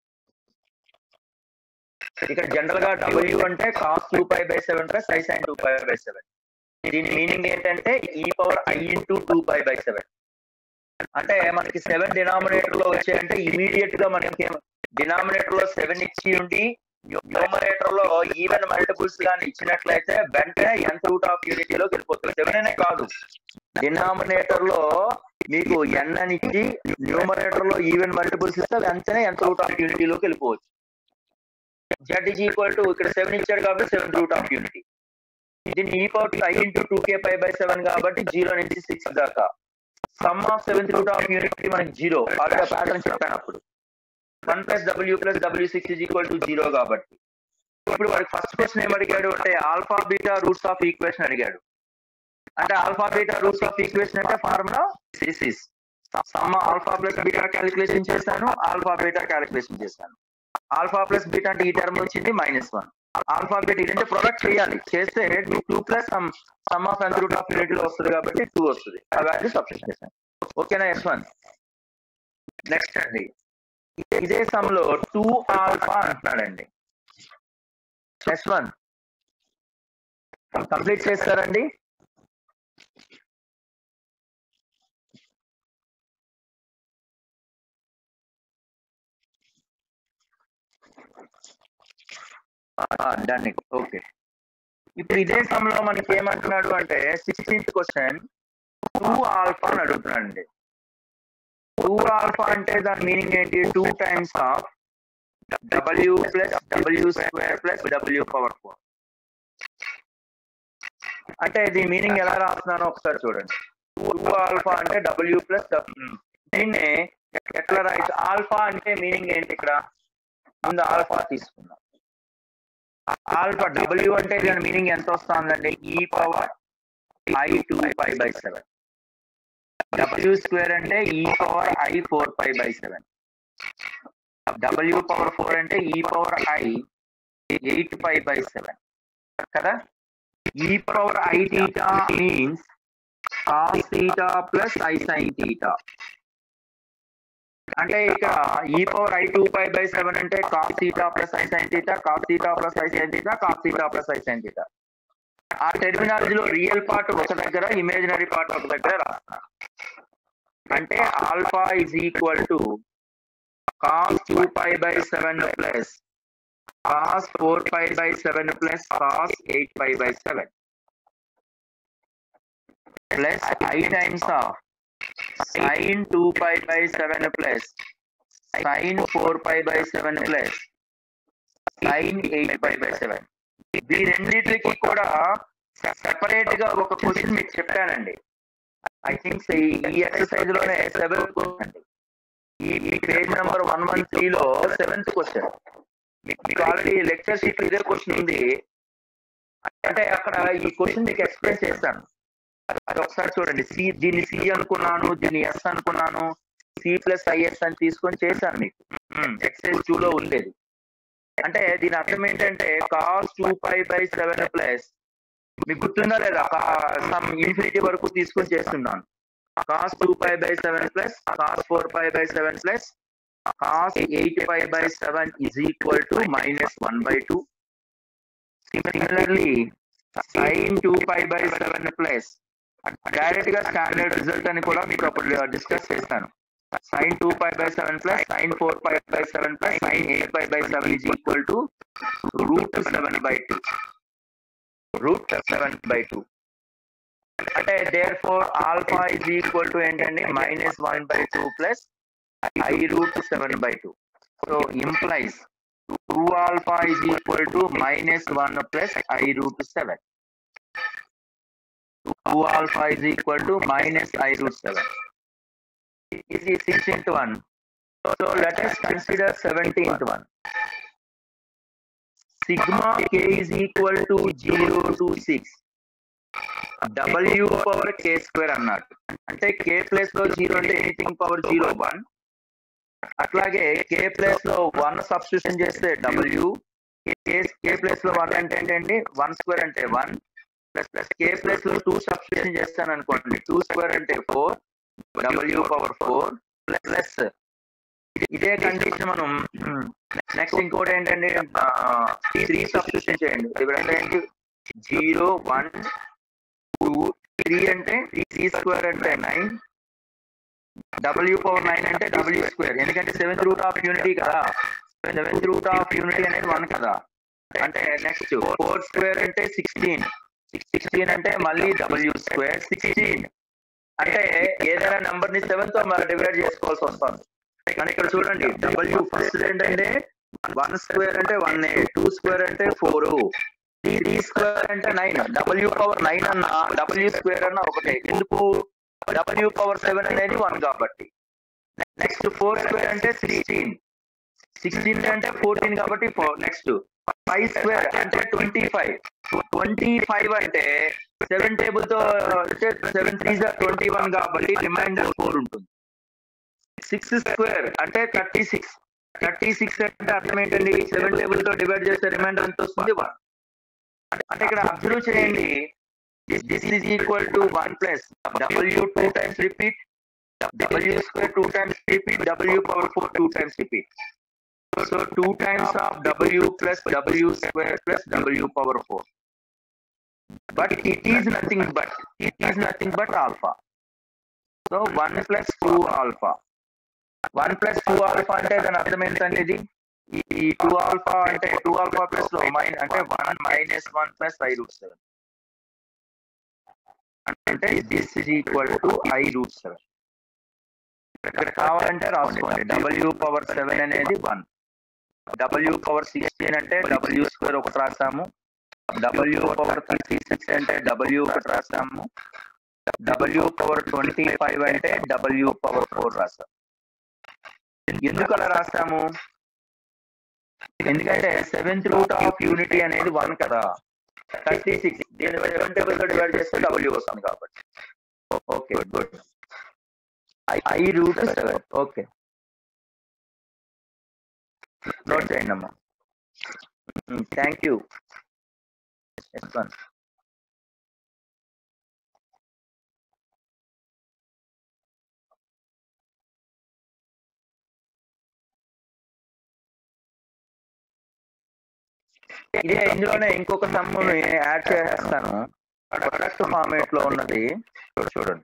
A: ఇక్కడ జనరల్ గా డబ్ల్యూ అంటే cos two pi by seven plus I sine two pi by seven దీని మీనింగ్ ఏంటంటే e power I into two pi by seven అంటే మనకి సెవెన్ డినామినేటర్ లో వచ్చాయంటే ఇమీడియట్ గా మనకి డినామినేటర్ లో సెవెన్ ఇచ్చి ఉండి న్యూమరేటర్ లో ఈవెన్ మల్టిపుల్స్ గాని ఇచ్చినట్లయితే వెంటనే ఎంత రూట్ ఆఫ్ యూనిటీలోకి వెళ్ళిపోతుంది సెవెన్ అనే కాదు డినామినేటర్ లో మీకు ఎన్ అని ఇచ్చి న్యూమరేటర్ లో ఈవెన్ మల్టిపుల్స్ ఇస్తే వెంటనే ఎంత రూట్ ఆఫ్ యూనిటీలోకి వెళ్ళిపోవచ్చు జెడ్ ఈజ్ ఈక్వల్ టు ఇక్కడ సెవెన్ ఇచ్చాడు కాబట్టి సెవెన్ రూట్ ఆఫ్ యూనిటీ దీన్ని e power I into two K five by seven కాబట్టి జీరో నుంచి సిక్స్ దాకా sum of seventh root of unity మనకి జీరో ఆల్రెడీ ప్యాటర్న్ చెప్పాను అప్పుడు one plus W plus W six is equal to zero కాబట్టి ఇప్పుడు వాడికి ఫస్ట్ క్వశ్చన్ ఏం అడిగాడు అంటే alpha beta roots of equation అడిగాడు అంటే alpha beta roots of equation అంటే ఫార్ములా సిసిస్ sum alpha plus beta calculation చేశాను ఆల్ఫా బీటా క్యాలిక్యులేషన్ చేశాను ఆల్ఫా ప్లస్ బీటా అంటే ఈ టర్మ్ వచ్చింది మైనస్ వన్ ఆల్ఫా బీటా ఇదంటే ప్రొడక్ట్ చేయాలి చేస్తే two plus sum sum of ఎంత రూట్ ఆఫ్ యూనిటీ లో వస్తుంది కాబట్టి టూ వస్తుంది ఆ వాల్యూ సబ్స్టిట్యూట్ చేశాను ఓకేనా ఎస్ వన్ నెక్స్ట్ అండి ఇదే సమ్ లో టూ ఆల్ఫా అంటున్నాడండి ఎస్ వన్ కంప్లీట్ చేస్తారండి డన్ ఓకే ఇప్పుడు ఇదే సమయంలో మనకి ఏమంటున్నాడు అంటే సిక్స్టీన్త్ క్వశ్చన్ టూ ఆల్ఫా అని అడుగుతున్నాడు అండి టూ ఆల్ఫా అంటే దాని మీనింగ్ ఏంటి two times of W plus W square plus W power four అంటే దీని మీనింగ్ ఎలా రాస్తున్నానో ఒకసారి చూడండి టూ ఆల్ఫా అంటే డబ్ల్యూ ప్లస్ దీన్ని ఎట్లా రాయచ్చు ఆల్ఫా అంటే మీనింగ్ ఏంటి ఇక్కడ ముందు ఆల్ఫా తీసుకుందాం ఆల్ఫా డబ్ల్యూ అంటే దాని మీనింగ్ ఎంత వస్తుందండి e power i two pi by seven W square అంటే e power i four pi by seven W power four అంటే e power i eight pi by seven కదా e power i theta means cos theta plus I sine theta అంటే ఇక్కడ e power i two pi by seven అంటే cos theta plus I sine theta cos theta plus I sine theta cos theta plus I sine theta ఆ టెర్మినాలజీలో రియల్ పార్ట్ ఒక దగ్గర ఇమేజినరీ పార్ట్ ఒక దగ్గర రాస్తున్నారు అంటే alpha is equal to cos two pi by seven plus cos four pi by seven plus cos eight pi by seven plus i times of sine two pi by seven plus sine four pi by seven plus sine eight pi by seven ఈ రెండింటికి కూడా సెపరేట్ గా ఒక క్వశ్చన్ మీకు చెప్పానండి ఐ థింక్ ఈ ఎక్సర్సైజ్ లోనే సెవెంత్ క్వశ్చన్ ఈ ఈ page number one one three లో సెవెంత్ క్వశ్చన్ మీకు ఆల్రెడీ లెక్చర్ షీట్ ఇదే క్వశ్చన్ ఉంది అంటే అక్కడ ఈ క్వశ్చన్ మీకు ఎక్స్ప్లెయిన్ చేస్తాను అది ఒకసారి చూడండి సి దీన్ని సి అనుకున్నాను దీన్ని ఎస్ అనుకున్నాను సి ప్లస్ ఐఎస్ అని తీసుకొని చేశాను మీకు ఎక్సైజ్ టూ లో ఉండేది అంటే దీని అర్థం ఏంటంటే cos two five by seven plus మీకు గుర్తుందా లేదా సమ్ ఇన్ఫినిటీ వరకు తీసుకొని చేస్తున్నాను cos two five by seven plus cos four five by seven plus cos eight five by seven is equal to minus one by two similarly sine two five by seven plus direct గా స్టాండర్డ్ రిజల్ట్ అని కూడా మీకు అప్పుడు డిస్కస్ చేస్తాను sine two five by seven plus sine four five by seven plus sine eight five by seven is equal to root seven by two root seven by two అంటే there therefore alpha is equal to ఏంటండి minus one by two plus i root seven by two so implies two alpha is equal to minus one plus i root seven two alpha is equal to minus i root seven is the 16th one. So let us consider 17th one. Sigma k is equal to 0 to 6. W power k square అన్నట్టు అంటే k ప్లేస్ లో జీరో అంటే ఎనీథింగ్ పవర్ జీరో వన్ అట్లాగే k ప్లేస్ లో వన్ సబ్స్టిట్యూషన్ చేస్తే W కే కే ప్లేస్ లో వన్ అంటే ఏంటండి వన్ స్క్వేర్ అంటే one plus plus k plus లో టూ సబ్స్టిట్యూషన్ చేస్తాను అనుకోండి టూ స్క్వేర్ అంటే four W power four plus ఇదే కండిషన్ మనం నెక్స్ట్ ఇంకోటి ఏంటంటే త్రీ సబ్స్టిట్యూషన్ చేయండి ఇప్పుడు అంటే ఏంటి జీరో వన్ టూ త్రీ అంటే త్రీ స్క్వేర్ అంటే నైన్ డబ్ల్యూ పవర్ నైన్ అంటే డబ్ల్యూ స్క్వేర్ ఎందుకంటే సెవెంత్ రూట్ ఆఫ్ యూనిటీ కదా సెవెంత్ రూట్ ఆఫ్ యూనిటీ అనేది వన్ కదా అంటే నెక్స్ట్ ఫోర్ స్క్వేర్ అంటే సిక్స్టీన్ సిక్స్టీన్ అంటే మళ్ళీ డబ్ల్యూ స్క్వేర్ సిక్స్టీన్ అంటే ఏదైనా నెంబర్ ని సెవెన్ తో మరి డివైడ్ చేసుకోవాల్సి వస్తుంది కానీ ఇక్కడ చూడండి డబ్ల్యూ ఫస్ట్ ఏంటంటే వన్ స్క్వేర్ అంటే వన్ టూ స్క్వేర్ అంటే ఫోర్ త్రీ స్క్వేర్ అంటే నైన్ డబ్ల్యూ పవర్ నైన్ అన్న డబ్ల్యూ స్క్వేర్ అన్న ఒకటే ఎందుకు డబ్ల్యూ పవర్ సెవెన్ అనేది వన్ కాబట్టి నెక్స్ట్ ఫోర్ స్క్వేర్ అంటే సిక్స్టీన్ సిక్స్టీన్ అంటే ఫోర్టీన్ కాబట్టి నెక్స్ట్ ఫైవ్ స్క్వేర్ అంటే ట్వంటీ ఫైవ్ ట్వంటీ ఫైవ్ అంటే సెవెన్ టేబుల్ తో సెవెన్ త్రీ ట్వంటీ వన్ కాబట్టి రిమైండర్ ఫోర్ ఉంటుంది సిక్స్ స్క్వేర్ అంటే థర్టీ సిక్స్ థర్టీ సిక్స్ అంటే అర్థం ఏంటండి సెవెన్ టేబుల్ తో డివైడ్ చేస్తే రిమైండర్ ఎంత వస్తుంది వన్ అంటే ఇక్కడ అబ్జర్వ్ చేయండి this is equal to one plus W two times repeat W square two times repeat W power four two times repeat so two times of W plus W square plus W power four but it is nothing but it is nothing but alpha so one plus two alpha one plus two alpha అంటే దాని అర్థం ఏంటంటే ఇది ఈ టూ ఆల్ఫా అంటే టూ ఆల్ఫా ప్లస్ లో మైన్ అంటే one minus one plus i root seven అంటే this is equal to i root seven ఇక్కడ కావాలంటే రాసుకోండి డబ్ల్యూ పవర్ సెవెన్ అనేది వన్ డబ్ల్యూ పవర్ సిక్స్టీన్ అంటే డబ్ల్యూ స్క్వేర్ ఒకటి రాసాము డబ్ల్యూ పవర్ థర్టీ సిక్స్ అంటే డబ్ల్యూ ఒకటి రాసాము డబ్ల్యూ పవర్ ట్వంటీ ఫైవ్ అంటే డబ్ల్యూ పవర్ ఫోర్ రాసాము ఎందుకు అలా రాస్తాము ఎందుకంటే సెవెంత్ రూట్ ఆఫ్ యూనిటీ అనేది వన్ కదా థర్టీ సిక్స్ దీని సెవెన్ టేబుల్ తో డివైడ్ చేస్తే డబ్ల్యూ వస్తుంది కాబట్టి okay good i root seven okay note చేయండి అమ్మా థ్యాంక్ యూ ఇదే ఇందులోనే ఇంకొక సమ్ముని యాడ్ చేసేస్తాను ప్రొడక్ట్ ఫార్మేట్ లో ఉన్నది చూడండి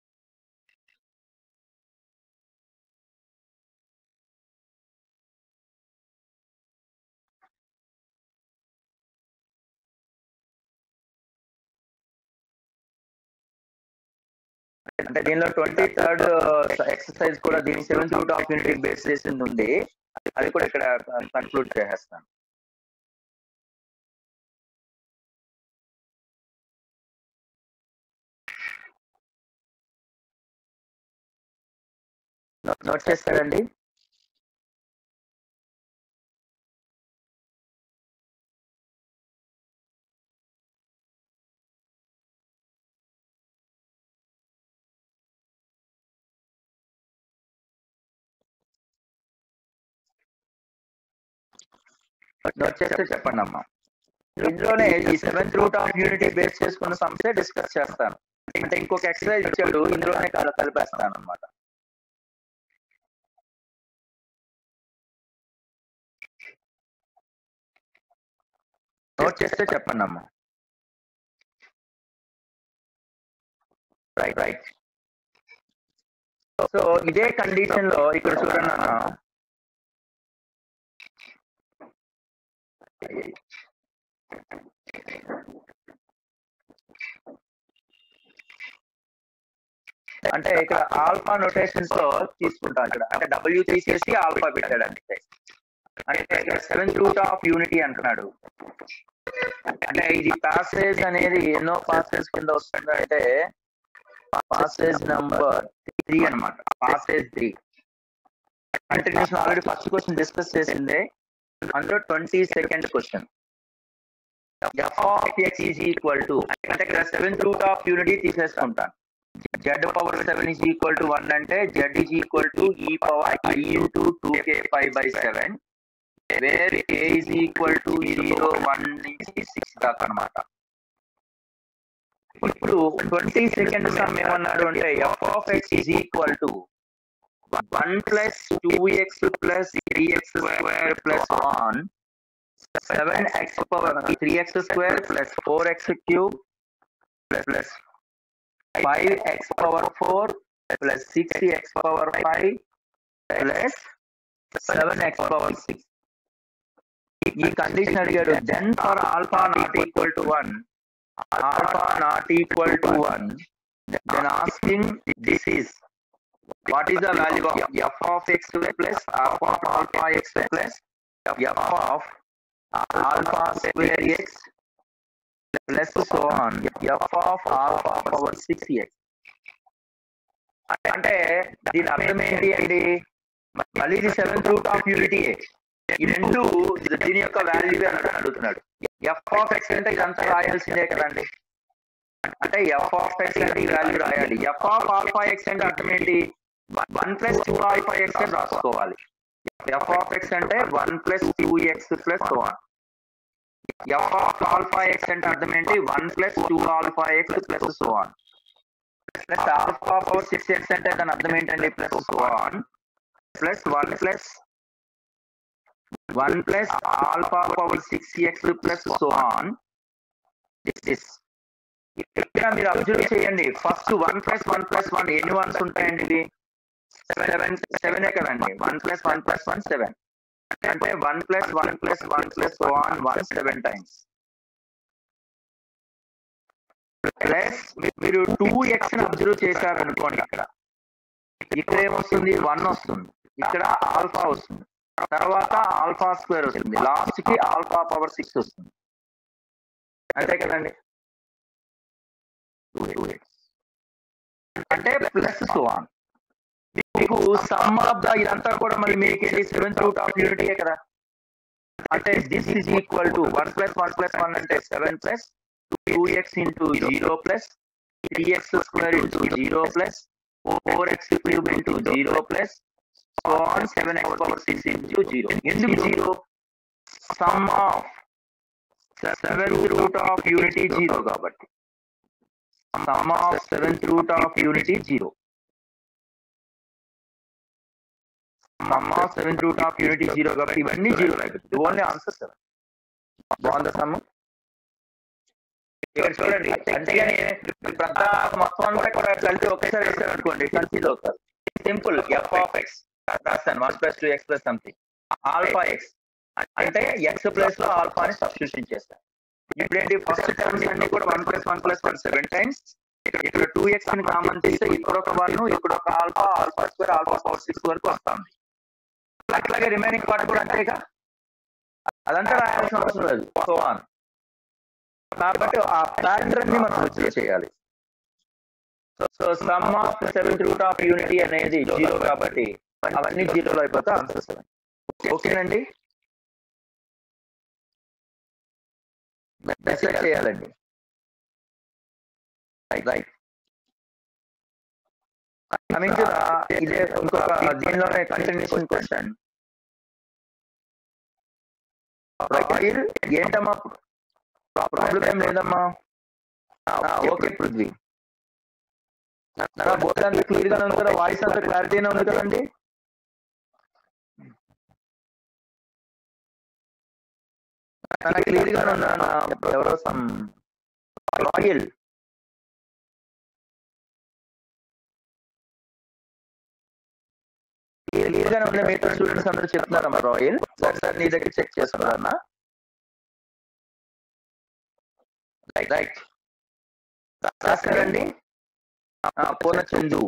A: అంటే దీనిలో ట్వంటీ థర్డ్ ఎక్సర్సైజ్ కూడా దీని seventh root of unity base చేసింది ఉంది అది కూడా ఇక్కడ కన్క్లూడ్ చేసేస్తాను నోట్ చేస్తారండి నోట్ చేస్తే చెప్పండి అమ్మా ఇందులోనే ఈ seventh root of unity base చేసుకున్న సమస్య డిస్కస్ చేస్తాను అంటే ఇంకొక ఎక్సర్సైజ్ ఇచ్చాడు ఇందులోనే కల కలిపేస్తాను అనమాట నోట్ చేస్తే చెప్పండి అమ్మా రైట్ రైట్ సో ఇదే కండిషన్ లో ఇక్కడ చూడండి అన్న అంటే ఇక్కడ ఆల్ఫా నొటేషన్స్ లో తీసుకుంటాం ఇక్కడ అంటే డబ్ల్యూ తీసేసి ఆల్ఫా పెట్టాడు అంతే అంటే ఇక్కడ సెవెంత్ రూట్ ఆఫ్ యూనిటీ అంటున్నాడు అంటే ఇది పాసేజ్ అనేది ఎన్నో పాసేజ్ కింద వస్తుందంటే పాసేజ్ నంబర్ త్రీ అనమాట passage three continuation already first question discuss చేసిందే అందులో twenty second question f of x is equal to అంటే ఇక్కడ సెవెంత్ రూట్ ఆఫ్ యూనిటీ తీసేసుకుంటాను z power seven is equal to one అంటే z is equal to e power I into two K five by seven where a is equal to zero one నుంచి సిక్స్ దాకా అనమాట ఇప్పుడు ట్వంటీ సెకండ్ సమ్ ఏమన్నాడు అంటే f of x is equal to one plus two X plus three x square plus one seven x power three x square plus four x cube plus five x power four plus six x power five plus seven x power six ఈ కండిషన్ అడిగాడు then for alpha not equal to one alpha not equal to one then asking this is what is the value of f of x square plus f of alpha x plus f of alpha square x plus so on f of alpha power 6x అంటే దీని అర్థం ఏంటి అండి మళ్ళీ ఇది సెవెంత్ రూట్ ఆఫ్ యూనిటీ ఈ రెండు దీని యొక్క వాల్యూ అని అడుగుతున్నాడు ఎఫ్ ఆఫ్ ఎక్స్ అంటే ఇదంతా రాయాల్సిందే కదండి అంటే ఎఫ్ ఆఫ్ ఎక్స్ అంటే ఈ వాల్యూ రాయాలి ఎఫ్ ఆఫ్ ఆల్ఫా ఎక్స్ అంటే అర్థం ఏంటి one plus two alpha x అని రాసుకోవాలి ఎఫ్ ఆఫ్ ఎక్స్ అంటే one plus two X plus one f of alpha x అంటే అర్థం ఏంటి one plus two alpha x plus so one plus alpha power six x అంటే దాని అర్థం ఏంటండి plus so one plus one plus one plus alpha power six x plus so on this ఇక్కడ మీరు అబ్జర్వ్ చేయండి first one plus one plus one ఎన్ని వన్స్ ఉంటాయండి ఇది సెవెన్ సెవెనే కదండి one plus one plus one seven అంటే one plus one plus one plus one one seven times plus మీరు టూ ఎక్స్ ని అబ్జర్వ్ చేశారనుకోండి ఇక్కడ ఇక్కడ ఏమొస్తుంది వన్ వస్తుంది ఇక్కడ ఆల్ఫా వస్తుంది తర్వాత ఆల్ఫా స్క్వేర్ వస్తుంది లాస్ట్ కి ఆల్ఫా పవర్ సిక్స్ వస్తుంది అంతే కదండి అంటే ప్లస్ సో ఆన్ మీకు సమ్ ఆఫ్ ద ఇదంతా కూడా మరి మీకు ఏంటి సెవెంత్ రూట్ ఆఫ్ యూనిటీ కదా అంటే this is equal to one plus one plus one అంటే seven plus two x into zero plus three x square into zero plus four x cube into zero plus on seven x power six into zero ఎందుకు zero sum of seventh root of unity zero కాబట్టి sum of seventh root of unity zero sum of seventh root of unity zero కాబట్టి ఇవన్నీ జీరో అయిపోతుంది ఓన్లీ ఆన్సర్ సెవెన్ బాగుందా సమ్ ఇక్కడ చూడండి అంతేగాని పెద్ద మొత్తం అంతా కూడా కలిసి ఒకేసారి వేసారు అనుకోండి కన్ఫ్యూజ్ అవుతారు సింపుల్ ఎఫ్ ఆఫ్ ఎక్స్ రాస్తాను one plus two X plus something alpha x అంటే ఎక్స్ ప్లస్ లో ఆల్ఫాని సబ్స్టిట్యూషన్ చేస్తాను ఇప్పుడు ఏంటి ఫస్ట్ టర్మ్స్ అన్ని కూడా one plus one plus one seven times ఇక్కడ టూ ఎక్స్ ని కామన్ తీస్తే ఇక్కడ ఒక వన్ ఇక్కడ ఒక alpha alpha square alpha power six వరకు వస్తుంది అట్లాగే రిమైనింగ్ పార్ట్ కూడా అంతేగా అదంతా రాయాల్సిన అవసరం లేదు సో ఆన్ కాబట్టి ఆ ప్యాటర్న్ ని మనం వచ్చి చేయాలి so sum of seventh root of unity అనేది జీరో కాబట్టి అవన్నీ జీరోలో అయిపోతే ఆన్సర్ సెవెన్ ఓకేనండి మెసేజ్ చేయాలండి రైట్ కమింగ్ టు ఇదే ఇంకొక దీనిలోనే కంటిన్యూషన్ క్వశ్చన్ రాయిల్ ఏంటమ్మా ప్రాబ్లం ఏం లేదమ్మా ఓకే పృథ్వీ బోర్డు అంతా క్లియర్ గానే ఉంది కదా వాయిస్ అంతా క్లారిటీనే ఉంది కదండి క్లియర్ గానే ఉందా ఎవరో సమ్ రాయల్ క్లియర్ గానే ఉంది మిగతా స్టూడెంట్స్ అందరూ చెప్తున్నారమ్మా రాయల్ ఒకసారి నీ దగ్గర చెక్ చేసుకున్నారన్నా రైట్ రైట్ రాస్తారండి Purna Chandu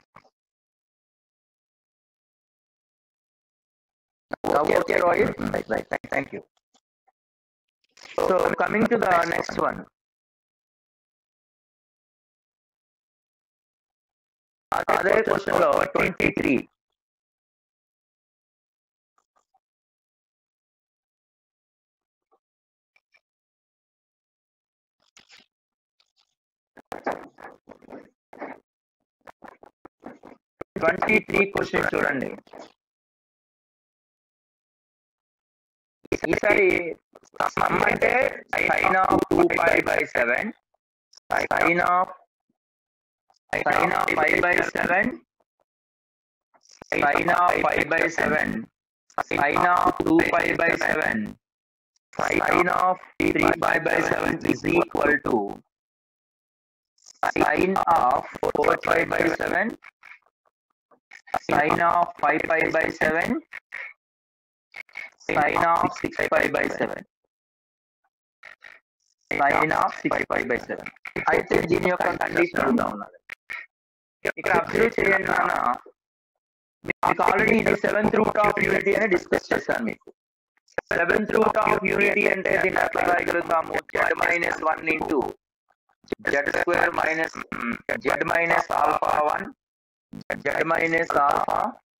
A: okay Royal right right thank you so coming to the next one అదే క్వశ్చన్ లో twenty three twenty three question చూడండి ఈసారి సమ్ అంటే sine of two pi by seven sine of sine of five by seven sine of five by seven sine of two five by seven sine of three five by seven is equal to sine of four five by seven sine of five five by seven sine of six five by seven sine of six five by seven అయితే దీని యొక్క కండిషన్ అడుగుతా ఉన్నది ఇక్కడ అబ్జర్వ్ చేయండి నాన్న మీకు ఆల్రెడీ ఇది సెవెంత్ రూట్ ఆఫ్ యూనిటీ అని డిస్కస్ చేశాను మీకు సెవెంత్ రూట్ ఆఫ్ యూనిటీ అంటే దీన్ని ఎట్లా రాయగలుగుతాము z minus one into z square minus z minus alpha one z minus alpha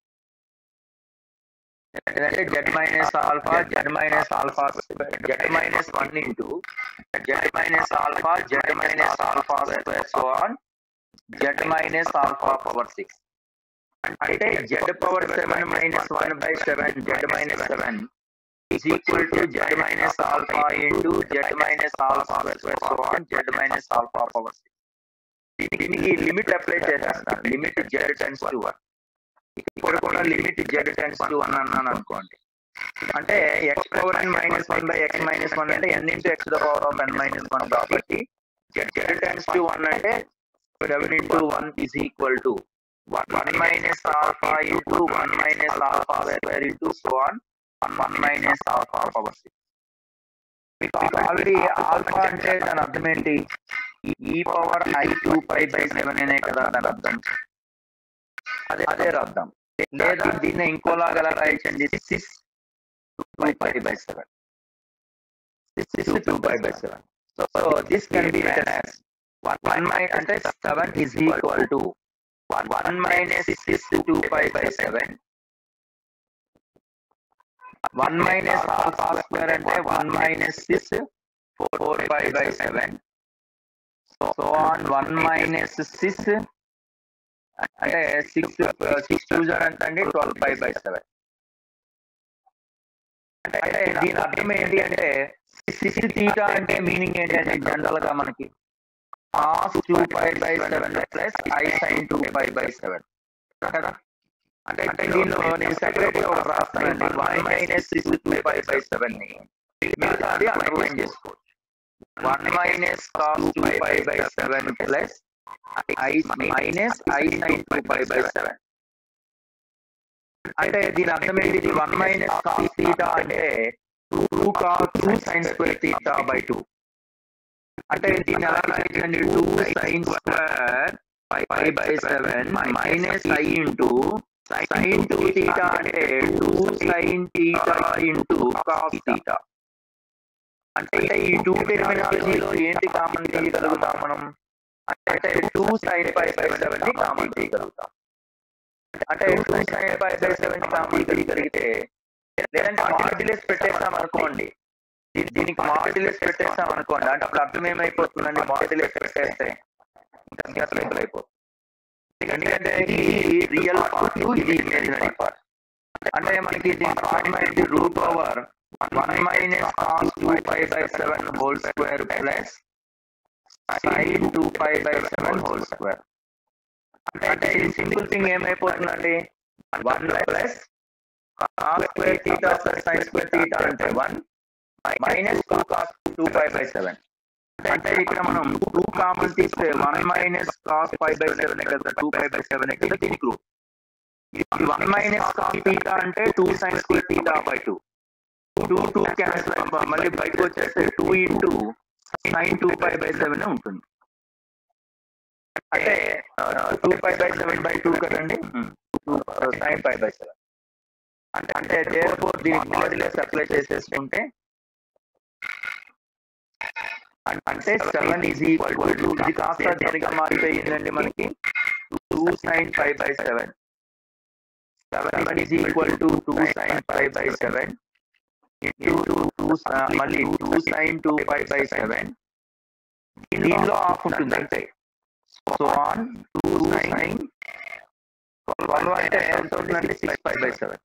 A: అంటే z minus alpha z minus alpha z minus one into z minus alpha z minus alpha square so on z minus alpha power six అంటే z power seven minus one by seven z minus seven is equal to z minus alpha into z minus alpha square so on z minus alpha power 6 దీనికి లిమిట్ అప్లై చేసేస్తాను limit z tends to one ఇక్కడ కూడా limit z tends to one అన్నాను అనుకోండి అంటే x power n minus one by x minus one అంటే n into x the power of n minus one కాబట్టి z టెన్స్ టు వన్ అంటే seven into one is equal to one minus alpha into one minus alpha square into so on one minus alpha power six మీకు ఆల్రెడీ ఆల్ఫా అంటే దాని అర్థం ఏంటి e power i two pi by seven అనే కదా దాని అర్థం అదే అదే అర్థం లేదా దీన్ని ఇంకోలాగా రాయించండి six two pi by seven six two pi by seven so this can be written as one my అంటే seven is equal to one minus six two pi by seven one minus alpha square అంటే one minus six four five by seven so on one minus six అంటే సిక్స్ సిక్స్ టూ జర్ ఎంత అండి ట్వెల్వ్ ఫైవ్ బై సెవెన్ అంటే దీని అర్థం ఏంటి అంటే సిక్స్ తీటా అంటే మీనింగ్ ఏంటి అంటే జనరల్ గా మనకి cos two five by seven plus I sine two five by seven కదా అంటే అంటే దీనిలో నేను సెపరేట్ గా ఒకటి రాస్తానండి one minus six two five by seven ని మీరు అది అండర్లైన్ చేసుకోవచ్చు one minus cos two five by seven plus i minus i sine two five by seven అంటే దీని అర్థం ఏంటి వన్ మైనస్ కాస్ తీటా అంటే two cos two sine square theta by two అంటే దీన్ని ఎలా రాయకండి two sine square five by seven minus i into sine two theta అంటే two sine theta into cos theta అంటే ఈ టూ టెర్మినాలజీలో ఏంటి కామన్ తీయగలుగుతాం మనం అంటే two sine five by seven ని కామన్ తీయగలుగుతాం అంటే two sine five by seven common తీయగలిగితే లేదంటే మాడ్యులస్ పెట్టేస్తాం అనుకోండి దీనికి మాడ్యులస్ పెట్టేస్తాం అనుకోండి అంటే అప్పుడు అర్థం ఏమైపోతుందండి మాడ్యులస్ పెట్టేస్తే ఇంకా సింపుల్ అయిపోతుంది ఎందుకంటే ఇది రియల్ పార్ట్ ఇది ఇమేజినరీ పార్ట్ అంటే మనకి దీని ఫార్మ్ ఏంటి root over one minus cos two five by seven whole square plus sine two five by seven whole square అంటే ఇది సింపుల్ థింగ్ ఏమైపోతుందండి one plus cos square theta plus sine square theta అంటే one minus two cos two five by seven అంటే ఇక్కడ మనం టూ కామన్ తీస్తే one minus cos five by seven కదా టూ ఫైవ్ బై సెవెన్ కదా దీనికి రూట్ ఇది వన్ మైనస్ కాస్ థీటా అంటే two sine square theta by two two two cancel మళ్ళీ బయటకు వచ్చేస్తే two into sine two five by seven ఉంటుంది అంటే two five by seven by two కదండి two sine five by seven అంటే అంటే దేర్ ఫోర్ దీనికి మాడ్యులస్ అప్లై చేసేసుకుంటే అంటే సెవెన్ ఈజ్ ఈక్వల్ టు ఇది కాస్త దేనిగా మారిపోయిందండి మనకి two sine five by seven seven is equal to two sine five by seven into two మళ్ళీ two sine two five by seven దీనిలో ఆఫ్ ఉంటుంది అంటే so on two sine twelve అంటే ఎంత అవుతుందండి సిక్స్ ఫైవ్ బై సెవెన్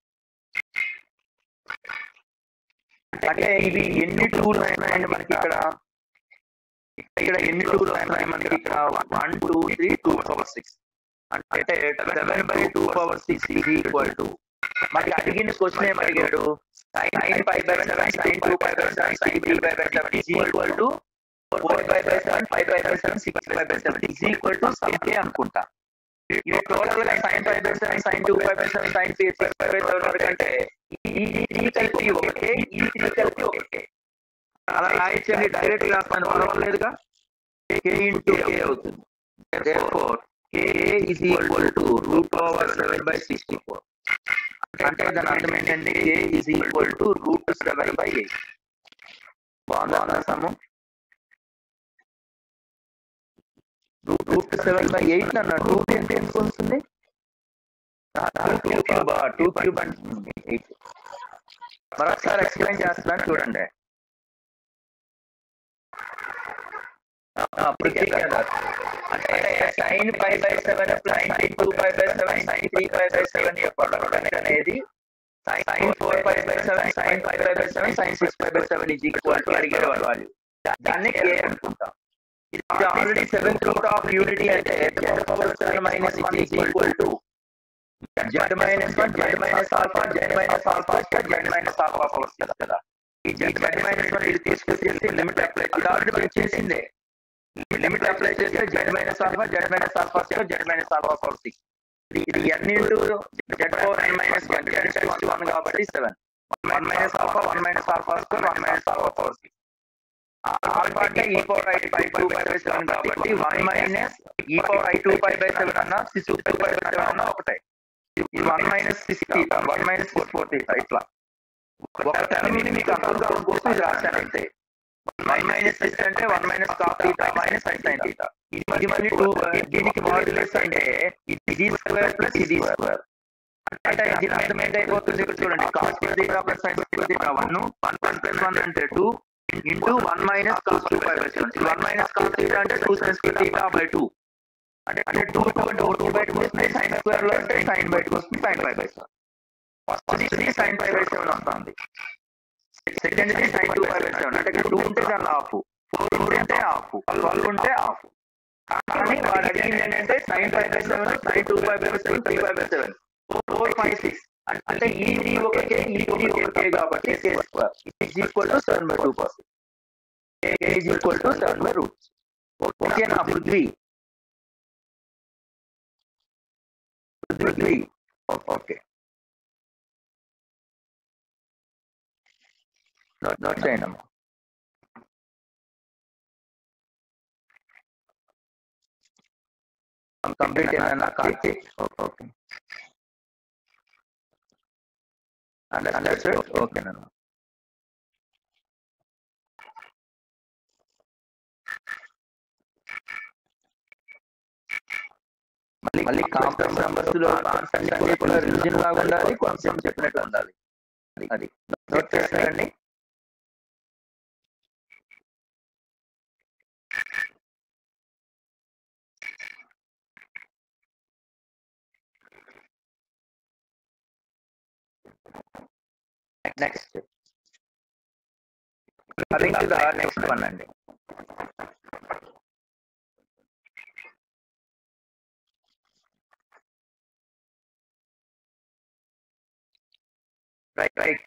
A: అంటే ఇవి ఎన్ని టూలు ఉన్నాయండి మనకి ఇక్కడ ఇక్కడ ఎన్ని టూలు ఉన్నాయి మనకి ఇక్కడ one two three two power six అంటే seven by two power six is equal to మనకి అడిగిన క్వశ్చన్ ఏం అడిగాడు nine five by seven sine two five by seven sine three by by seven is equal to four five by seven five by by seven six five by seven is equal to సంకే అనుకుంటా ఇది టోటల్ గా sine five by seven sine two five by seven sine three six five by seven వరకు అంటే ఈ త్రీ కలిపి ఒకటే ఈ త్రీ కలిపి ఒకటే అలా రాయించండి డైరెక్ట్ రాస్తాను పర్వాలేదుగా కే ఇంటూ కే అవుతుంది therefore k is equal to root over 7 by 64 అంటే దాని అర్థం ఏంటంటే k is equal to root 7 by 8 బాగుందా సము రూట్ సెవెన్ బై ఎయిట్ అన్న రూట్ ఎంత ఎందుకు వస్తుంది టూ క్యూబ్ టూ క్యూబ్ అంటుంది ఎయిట్ మరొకసారి ఎక్స్ప్లెయిన్ చేస్తున్నాను చూడండి అప్పుడు కదా అంటే sine five by seven plus sine two five by seven sine three five by seven యొక్క అనేది sine four five by seven sine five by by seven sine six five by seven is equal to అడిగే వాల్యూ దాన్ని కే అనుకుంటాం ఇది already seventh root of unity అంటే z power seven minus one is equal to z minus one z minus alpha z minus alpha square z minus alpha power కదా ఈ జెడ్ మైనస్ వన్ ఇది తీసుకొచ్చేసి లిమిట్ అప్లై ఇది ఆల్రెడీ మనం చేసిందే లిమిట్ అప్లై చేస్తే z minus alpha z minus alpha square z minus alpha power six ఇది n into z power n minus one z times one కాబట్టి seven one minus alpha one minus alpha square one minus alpha power six alpha అంటే e power i five two five by seven కాబట్టి one minus e power i two five by seven అన్న six two five by seven అన్న ఒకటే ఇది one minus six theta one minus four four theta ఇట్లా ఒక టర్మ్ ఇది మీకు అర్థం కావడం కోసం ఇది రాశాను అంతే వన్ మైనస్ సిక్స్ అంటే one minus cos theta minus sine sine theta ఇది మళ్ళీ టూ దీనికి మాడ్యులస్ అంటే ఇది స్క్వేర్ ప్లస్ ఇది స్క్వేర్ అంటే దీని అర్థం ఏంటైపోతుంది ఇక్కడ చూడండి cos theta plus sine theta one one plus plus one అంటే two into one minus cos two by by seven one minus cos theta అంటే two sine square theta by two అంటే అంటే టూ టూ అంటే టూ బయటకు వస్తుంది సైన్ స్క్వేర్ లో అంటే సైన్ బయటకు వస్తుంది sine five by seven first sine five by seven వస్తుంది second sine two five by seven అంటే ఇక్కడ టూ ఉంటే దాని ఆఫ్ ఫోర్ ఉంటే ఆఫ్ ట్వెల్వ్ ఉంటే ఆఫ్ కానీ వాడు అడిగింది ఏంటంటే sine five by seven sine two five by seven three five by seven four five six అంటే ఈ త్రీ ఒకటే ఈ త్రీ ఒకటే కాబట్టి k square is equal to seven by two percent K is equal to seven by root ఓకేనా Prithvi Prithvi okay note note చేయండి అమ్మా కంప్లీట్ ఏమైనా కార్తీక్ ఓకే అండర్స్టాండ్ ఓకేనమ్మా మళ్ళీ మళ్ళీ కాంప్లెక్స్ నంబర్స్ లో కాన్సెప్ట్ అన్ని కూడా రివిజన్ లాగా ఉండాలి కాన్సెప్ట్ చెప్పినట్టు ఉండాలి అది నోట్ చేస్తారండి next coming to the next one అండి Right, right.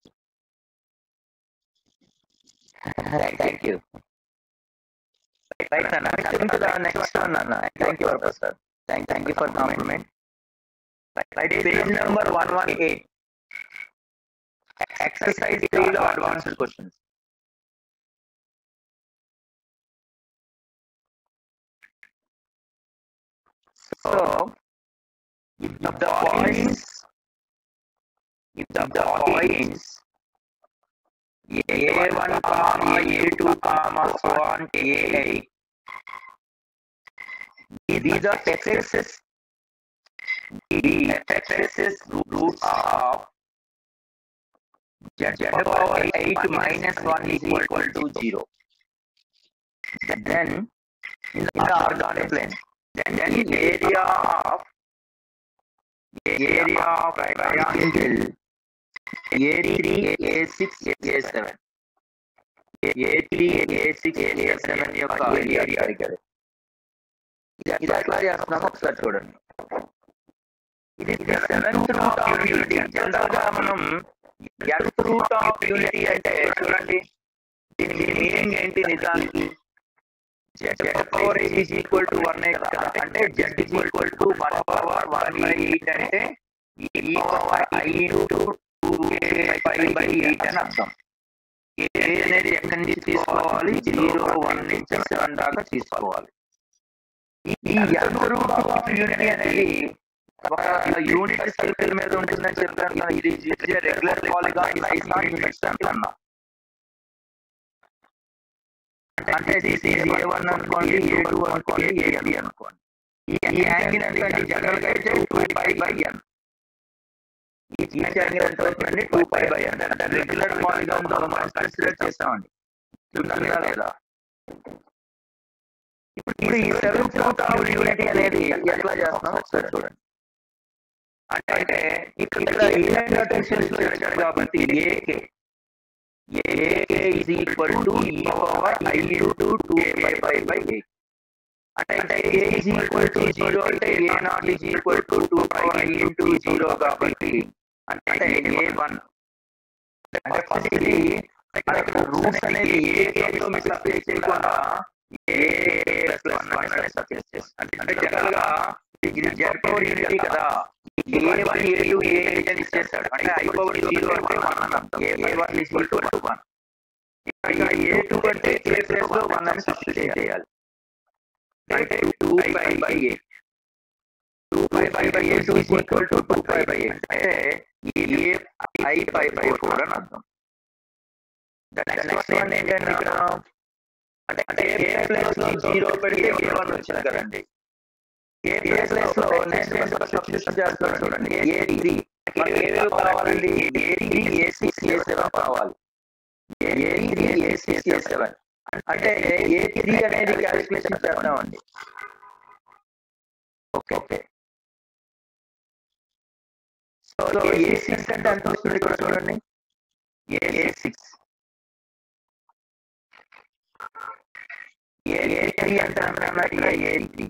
A: Thank you. Right, Nana. Coming to the next one, Nana. Thank you, Professor. Thank, thank you for compliment. Right, right. Page number 118. Exercise 3 law advanced questions. So, if the points if the points a1 comma a2 comma so on a these are x's the x's roots of z power 8 minus 1 is equal to 0 then in the orthogonal plane then the area of area of triangle A3, A6, A7. A three a six A seven యొక్క ఏరియా అడిగాడు ఇది ఇది ఎట్లా చేస్తున్నామో ఒకసారి చూడండి ఇది seventh root of unity general గా మనం ఎర్త్ రూట్ ఆఫ్ యూనిటీ అంటే చూడండి దీని మీనింగ్ ఏంటి నిజానికి z power is equal to one x అంటే z is equal to one power one by eight అంటే e power I into two five by eight అని అర్థం ఏ అనేది ఎక్కడి నుంచి తీసుకోవాలి జీరో వన్ నుంచి సెవెన్ దాకా తీసుకోవాలి ఈ ఎర్త్ రూట్ ఆఫ్ యూనిటీ అనేది ఒక యూనిట్ సర్కిల్ మీద ఉంటుందని చెప్పాను కదా ఇది regular polygon lies on unit circle అన్నాం అంటే దిస్ ఈజ్ ఏ వన్ అనుకోండి ఏ టూ అనుకోండి ఏ త్రీ అనుకోండి ఈ యాంగిల్ ఎంత జనరల్ గా అయితే టూ పై బై ఎన్ ఈ ఈచ్ యాంగిల్ ఎంత అవుతుందండి టూ పై బై ఎన్ అంటే రెగ్యులర్ పాలిగాన్ మనం కన్సిడర్ చేస్తామండి చూస్తుందా లేదా ఇప్పుడు ఈ సెవెంత్ రూట్ ఆఫ్ యూనిటీ అనేది ఎట్లా చేస్తున్నాం ఒకసారి చూడండి అంటే ఇక్కడ ఈవెంట్ నోటేషన్స్ లో ఇచ్చాడు కాబట్టి a k a k is equal to e power I into two k by by eight అంటే అంటే a is equal to zero అంటే a naught is equal to two power I into zero కాబట్టి అంటే ఏ వన్ అంటే ఫస్ట్ ఇది మనకి రూట్స్ అనేది ఏ కేతో మీరు సపరేట్ చేయకుండా ఏ ప్లస్ వన్ అనేది సపరేట్ చేస్తాం అంటే జనరల్ గా ఇది జెడ్ పవర్ యూనిటీ కదా a one a two a eight అని ఇచ్చేస్తాడు అంటే ఐ పవర్ జీరో అంటే వన్ అని అర్థం a one is equal to one ఇక్కడ ఏ టూ అంటే ఏ ప్లస్ లో వన్ అని సబ్స్టిట్యూట్ చేయాలి అంటే two pi by eight two pi by by eight is equal to two pi by eight అంటే A I pi by four అని అర్థం నెక్స్ట్ వన్ ఏంటంటే ఇక్కడ అంటే అంటే ఏ ప్లస్ లో జీరో పెడితే ఏ వన్ వచ్చింది కదండి ఏ ప్లస్ లో నెక్స్ట్ సబ్స్టిట్యూషన్ చేస్తాడు చూడండి ఏ త్రీ మనకి ఏవేవి కావాలండి a three a six A seven కావాలి a three a six A seven అంటే ఏ త్రీ అనేది క్యాలిక్యులేషన్ చేద్దామండి okay okay so a six అంటే ఎంత వస్తుంది ఇక్కడ చూడండి ఏ సిక్స్ ఏ త్రీ అంటే అన్నమాట ఏ త్రీ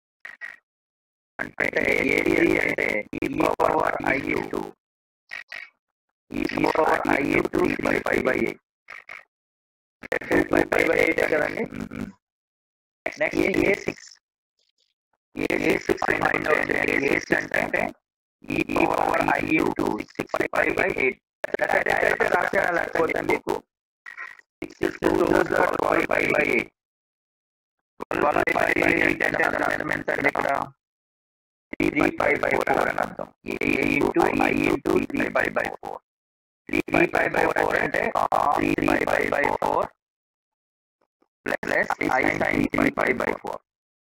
A: అంటే ఏ త్రీ అంటే e power i two e power i two by five by eight two by five by eight కదండి next a six A six find out a six అంటే e power i two six five by eight direct రాసేయాలి లేకపోతే మీకు six two five by by eight twelve by eight అంటే అర్థం ఎంత అండి ఇక్కడ త్రీ ఫైవ్ బై ఫోర్ అని అర్థం a into i into three five by four three five by by four అంటే three five by by four plus I sine three five by four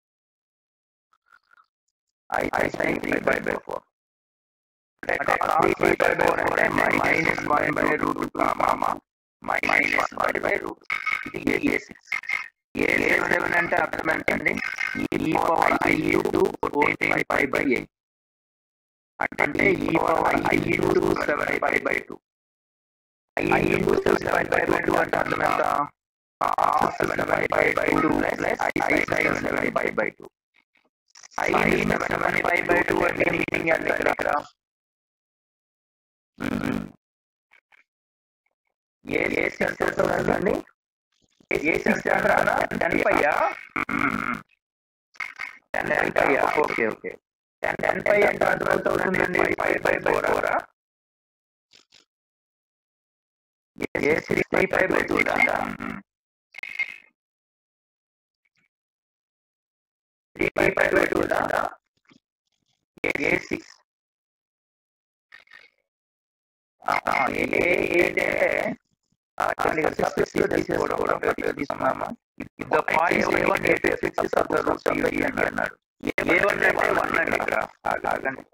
A: i i sine three five by four అంటే త్రీ ఫైవ్ బై ఫోర్ అంటే minus one by root two మామ మైనస్ వన్ బై రూట్ ఇది ఏ సిక్స్ ఏ సెవెన్ అంటే అర్థం ఏంటండి e power I into four five by eight అంటే e power I into seven five by two I into seven five by two అంటే అర్థం ఎంత seven five by by two plus I sine seven five by two I seven five by two అంటే మీనింగ్ అంటే ఇక్కడ ఇక్కడ ఏ ఏ సెన్స్ అవుతుందండి ఏ సెన్స్ అంటారా టెన్ పైయా టెన్ పైయా okay okay ten ten pi అంటే అర్థమవుతుందండి ఫైవ్ బై ఫోరా A six five five by two three five five by two A six A ఏంటంటే తీసుకున్నామా the point A one A six of the roots of the unit అన్నాడు ఏ వన్ అంటే వన్ అండి ఇక్కడ ఆగండి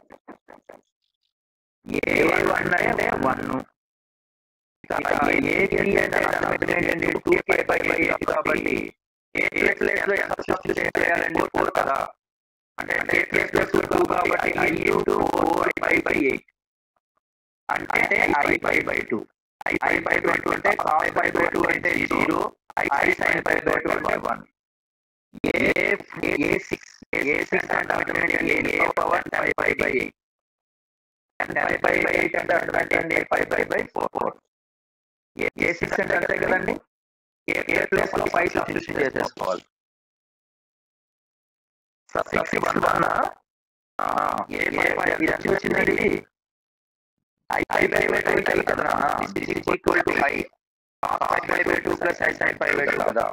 A: ఏ వన్ అంటే వన్ ఏ త్రీ అంటే అర్థం ఏంటంటే two five by by eight కాబట్టి ఏ ప్లస్ ప్లస్ లో ఎంత సబ్స్టిట్యూట్ చేయాలండి ఫోర్ కదా అంటే ఏ ప్లస్ ప్లస్ టూ కాబట్టి I two four five by eight అంటే I five by two I by by two అంటే కాస్ బై బై టూ అంటే zero I sine by by two అంటే one A A six A six అంటే అర్థమేంటి A power five by by eight అంటే ఫైవ్ బై బై ఎయిట్ అంటే అర్థమేంటి five by by four four A six అంటే అంతే కదండి ఏ ప్లస్ లో ఫైవ్ సబ్స్టిట్యూషన్ చేసేసుకోవాలి సిక్స్ వన్ వన్ ఇది ఎంత వచ్చిందండి I I by by two అవుతుంది కదా equal to I five by by two plus I sine five by two కదా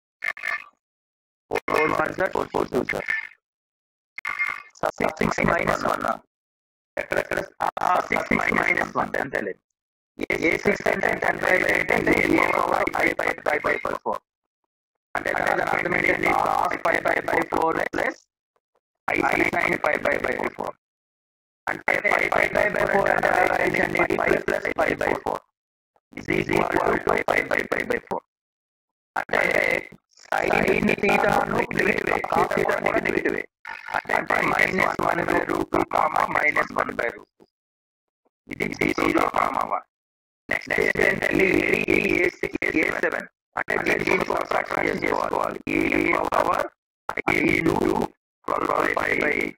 A: four one sir four four two sir six six minus one ఎక్కడెక్కడ సిక్స్ మైనస్ వన్ అంతే లేదు ఏ సిక్స్ అంటే టెన్ బై బై ఎయిట్ అంటే A power I by five by four four అంటే దాని అర్థం ఏంటండి cos five by by four plus I sine five by by four అంటే five by five by four అంటే రాయించండి five plus five by four is is equal to five by five by four అంటే సైన్ థీటాను నెగిటివ్ కాస్ థీటా కూడా నెగిటివ్ అంటే minus one by root two comma minus one by root two ఇది జీరో కామా వన్ నెక్స్ట్ ఏంటంటే ఏ సిక్స్ ఏ సెవెన్ అంటే దీన్ని సబ్ట్రాక్షన్ చేసుకోవాలి ఈ పవర్ ఐదు ట్వెల్వ్ బై ఎయిట్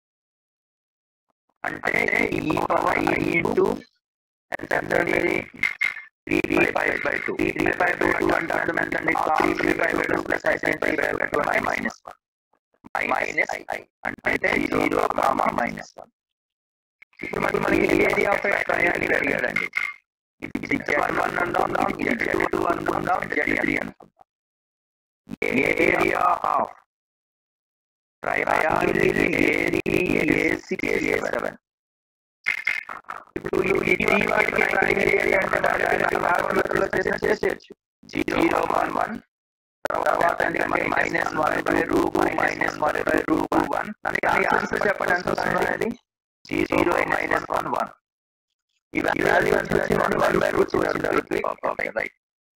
A: అంటే ఈ పవర్ ఐ ఇంటూ ఎంత ఎంతండి three three five by two three three five by two అంటే అర్థం ఎంతండి three three five by two plus I sine three by by two by minus one minus I అంటే జీరో కామా మైనస్ వన్ ఇప్పుడు మరి మనకి ఏరియా ఆఫ్ ట్రయాంగిల్ అడిగాడండి ఇది జెడ్ వన్ అనుకుందాం ఇది జెడ్ టూ అనుకుందాం జెడ్ త్రీ అనుకుందాం area of triangle A six A seven ఇప్పుడు ఈ త్రీ వాటికి ట్రయాంగిల్ ఏరియా అంటే వాటికి నార్మల్ చేసిన చేసేయచ్చు జీరో వన్ వన్ తర్వాత ఎందుకంటే minus one by root minus one by root one మనకి ఆన్సర్ చెప్పండి ఎంత వస్తుంది అనేది జీరో మైనస్ వన్ వన్ ఈ వాల్యూ ఎంత వచ్చింది one by root okay right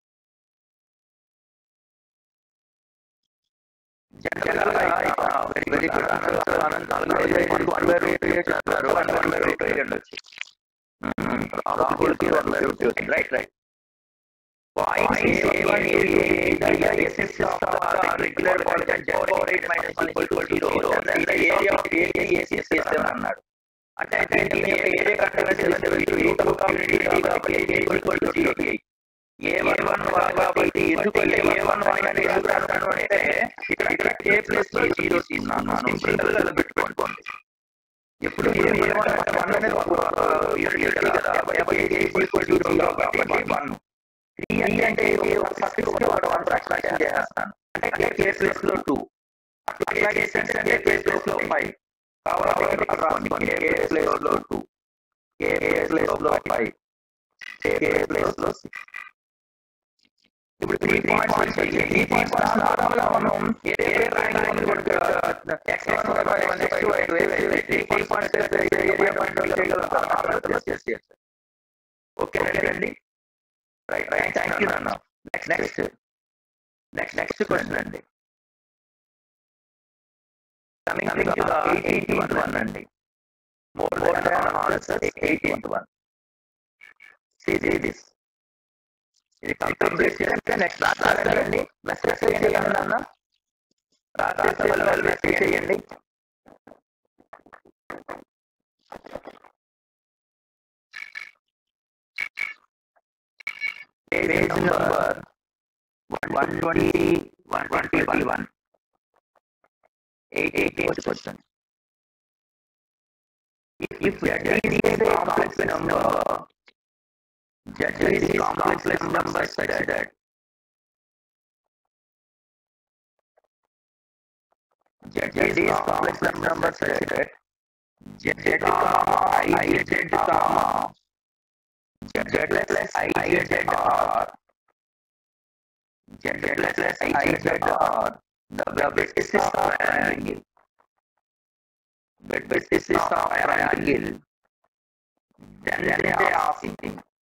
A: general గా వెరీ గుడ్ నాలుగు ఐదు ఐదు వన్ బై రూట్ చెప్తారు వన్ వన్ బై రూట్ ఉండొచ్చు రాహుల్కి one by root right right Points A1, A8, the ISS of the regular polygon Z power 8 minus 1 equal to 0. And then the area of ACS is 7 అన్నాడు అంటే దీని యొక్క ఏరియా కట్టవలసి రూట్ ఆఫ్ కమ్యూనిటీ కాబట్టి area equal to zero A one one one కాబట్టి ఎందుకు ఏ వన్ వన్ అని ఎందుకు రాస్తాను అంటే ఇక్కడ ఇక్కడ ఏ ప్లేస్ లో జీరో తీసుకున్నాను సింపుల్ గా పెట్టుకోండి ఎప్పుడు ఏ వన్ వన్ అనేది యూనిట్ కదా ఈక్వల్ టు జీరో కాబట్టి వన్ త్రీ అంటే ఫస్ట్ ఒక వన్ ఫ్రాక్షన్ చేస్తాను అంటే కే ప్లేస్ లో టూ అట్లాగే కే ప్లేస్ లో ఫైవ్ కాబట్టి కే ప్లేస్ లో టూ కే ప్లేస్ లో ఫైవ్ కే ప్లేస్ లో సిక్స్ ఇప్పుడు three points three points normal గా మనం A triangle X one Y one X Y three points area point చేసి ఓకే అండి రైట్ రైట్ థ్యాంక్ యూ అన్న next next next next question అండి coming coming to eight one one అండి more more than answer eight into one see this ఇది కంప్లీట్ చేస్తే నెక్స్ట్ రాత్రండి మెసేజ్ చేయండి అన్న రాత్రి మెసేజ్ చేయండి page number 120, 121. 88 question. If, if Z is a complex number, Z is a complex number such that Z is a complex number such that Z comma I Z comma Z plus I Z R Z plus I Z R the basis of triangle. The basis of triangle. Then they are asking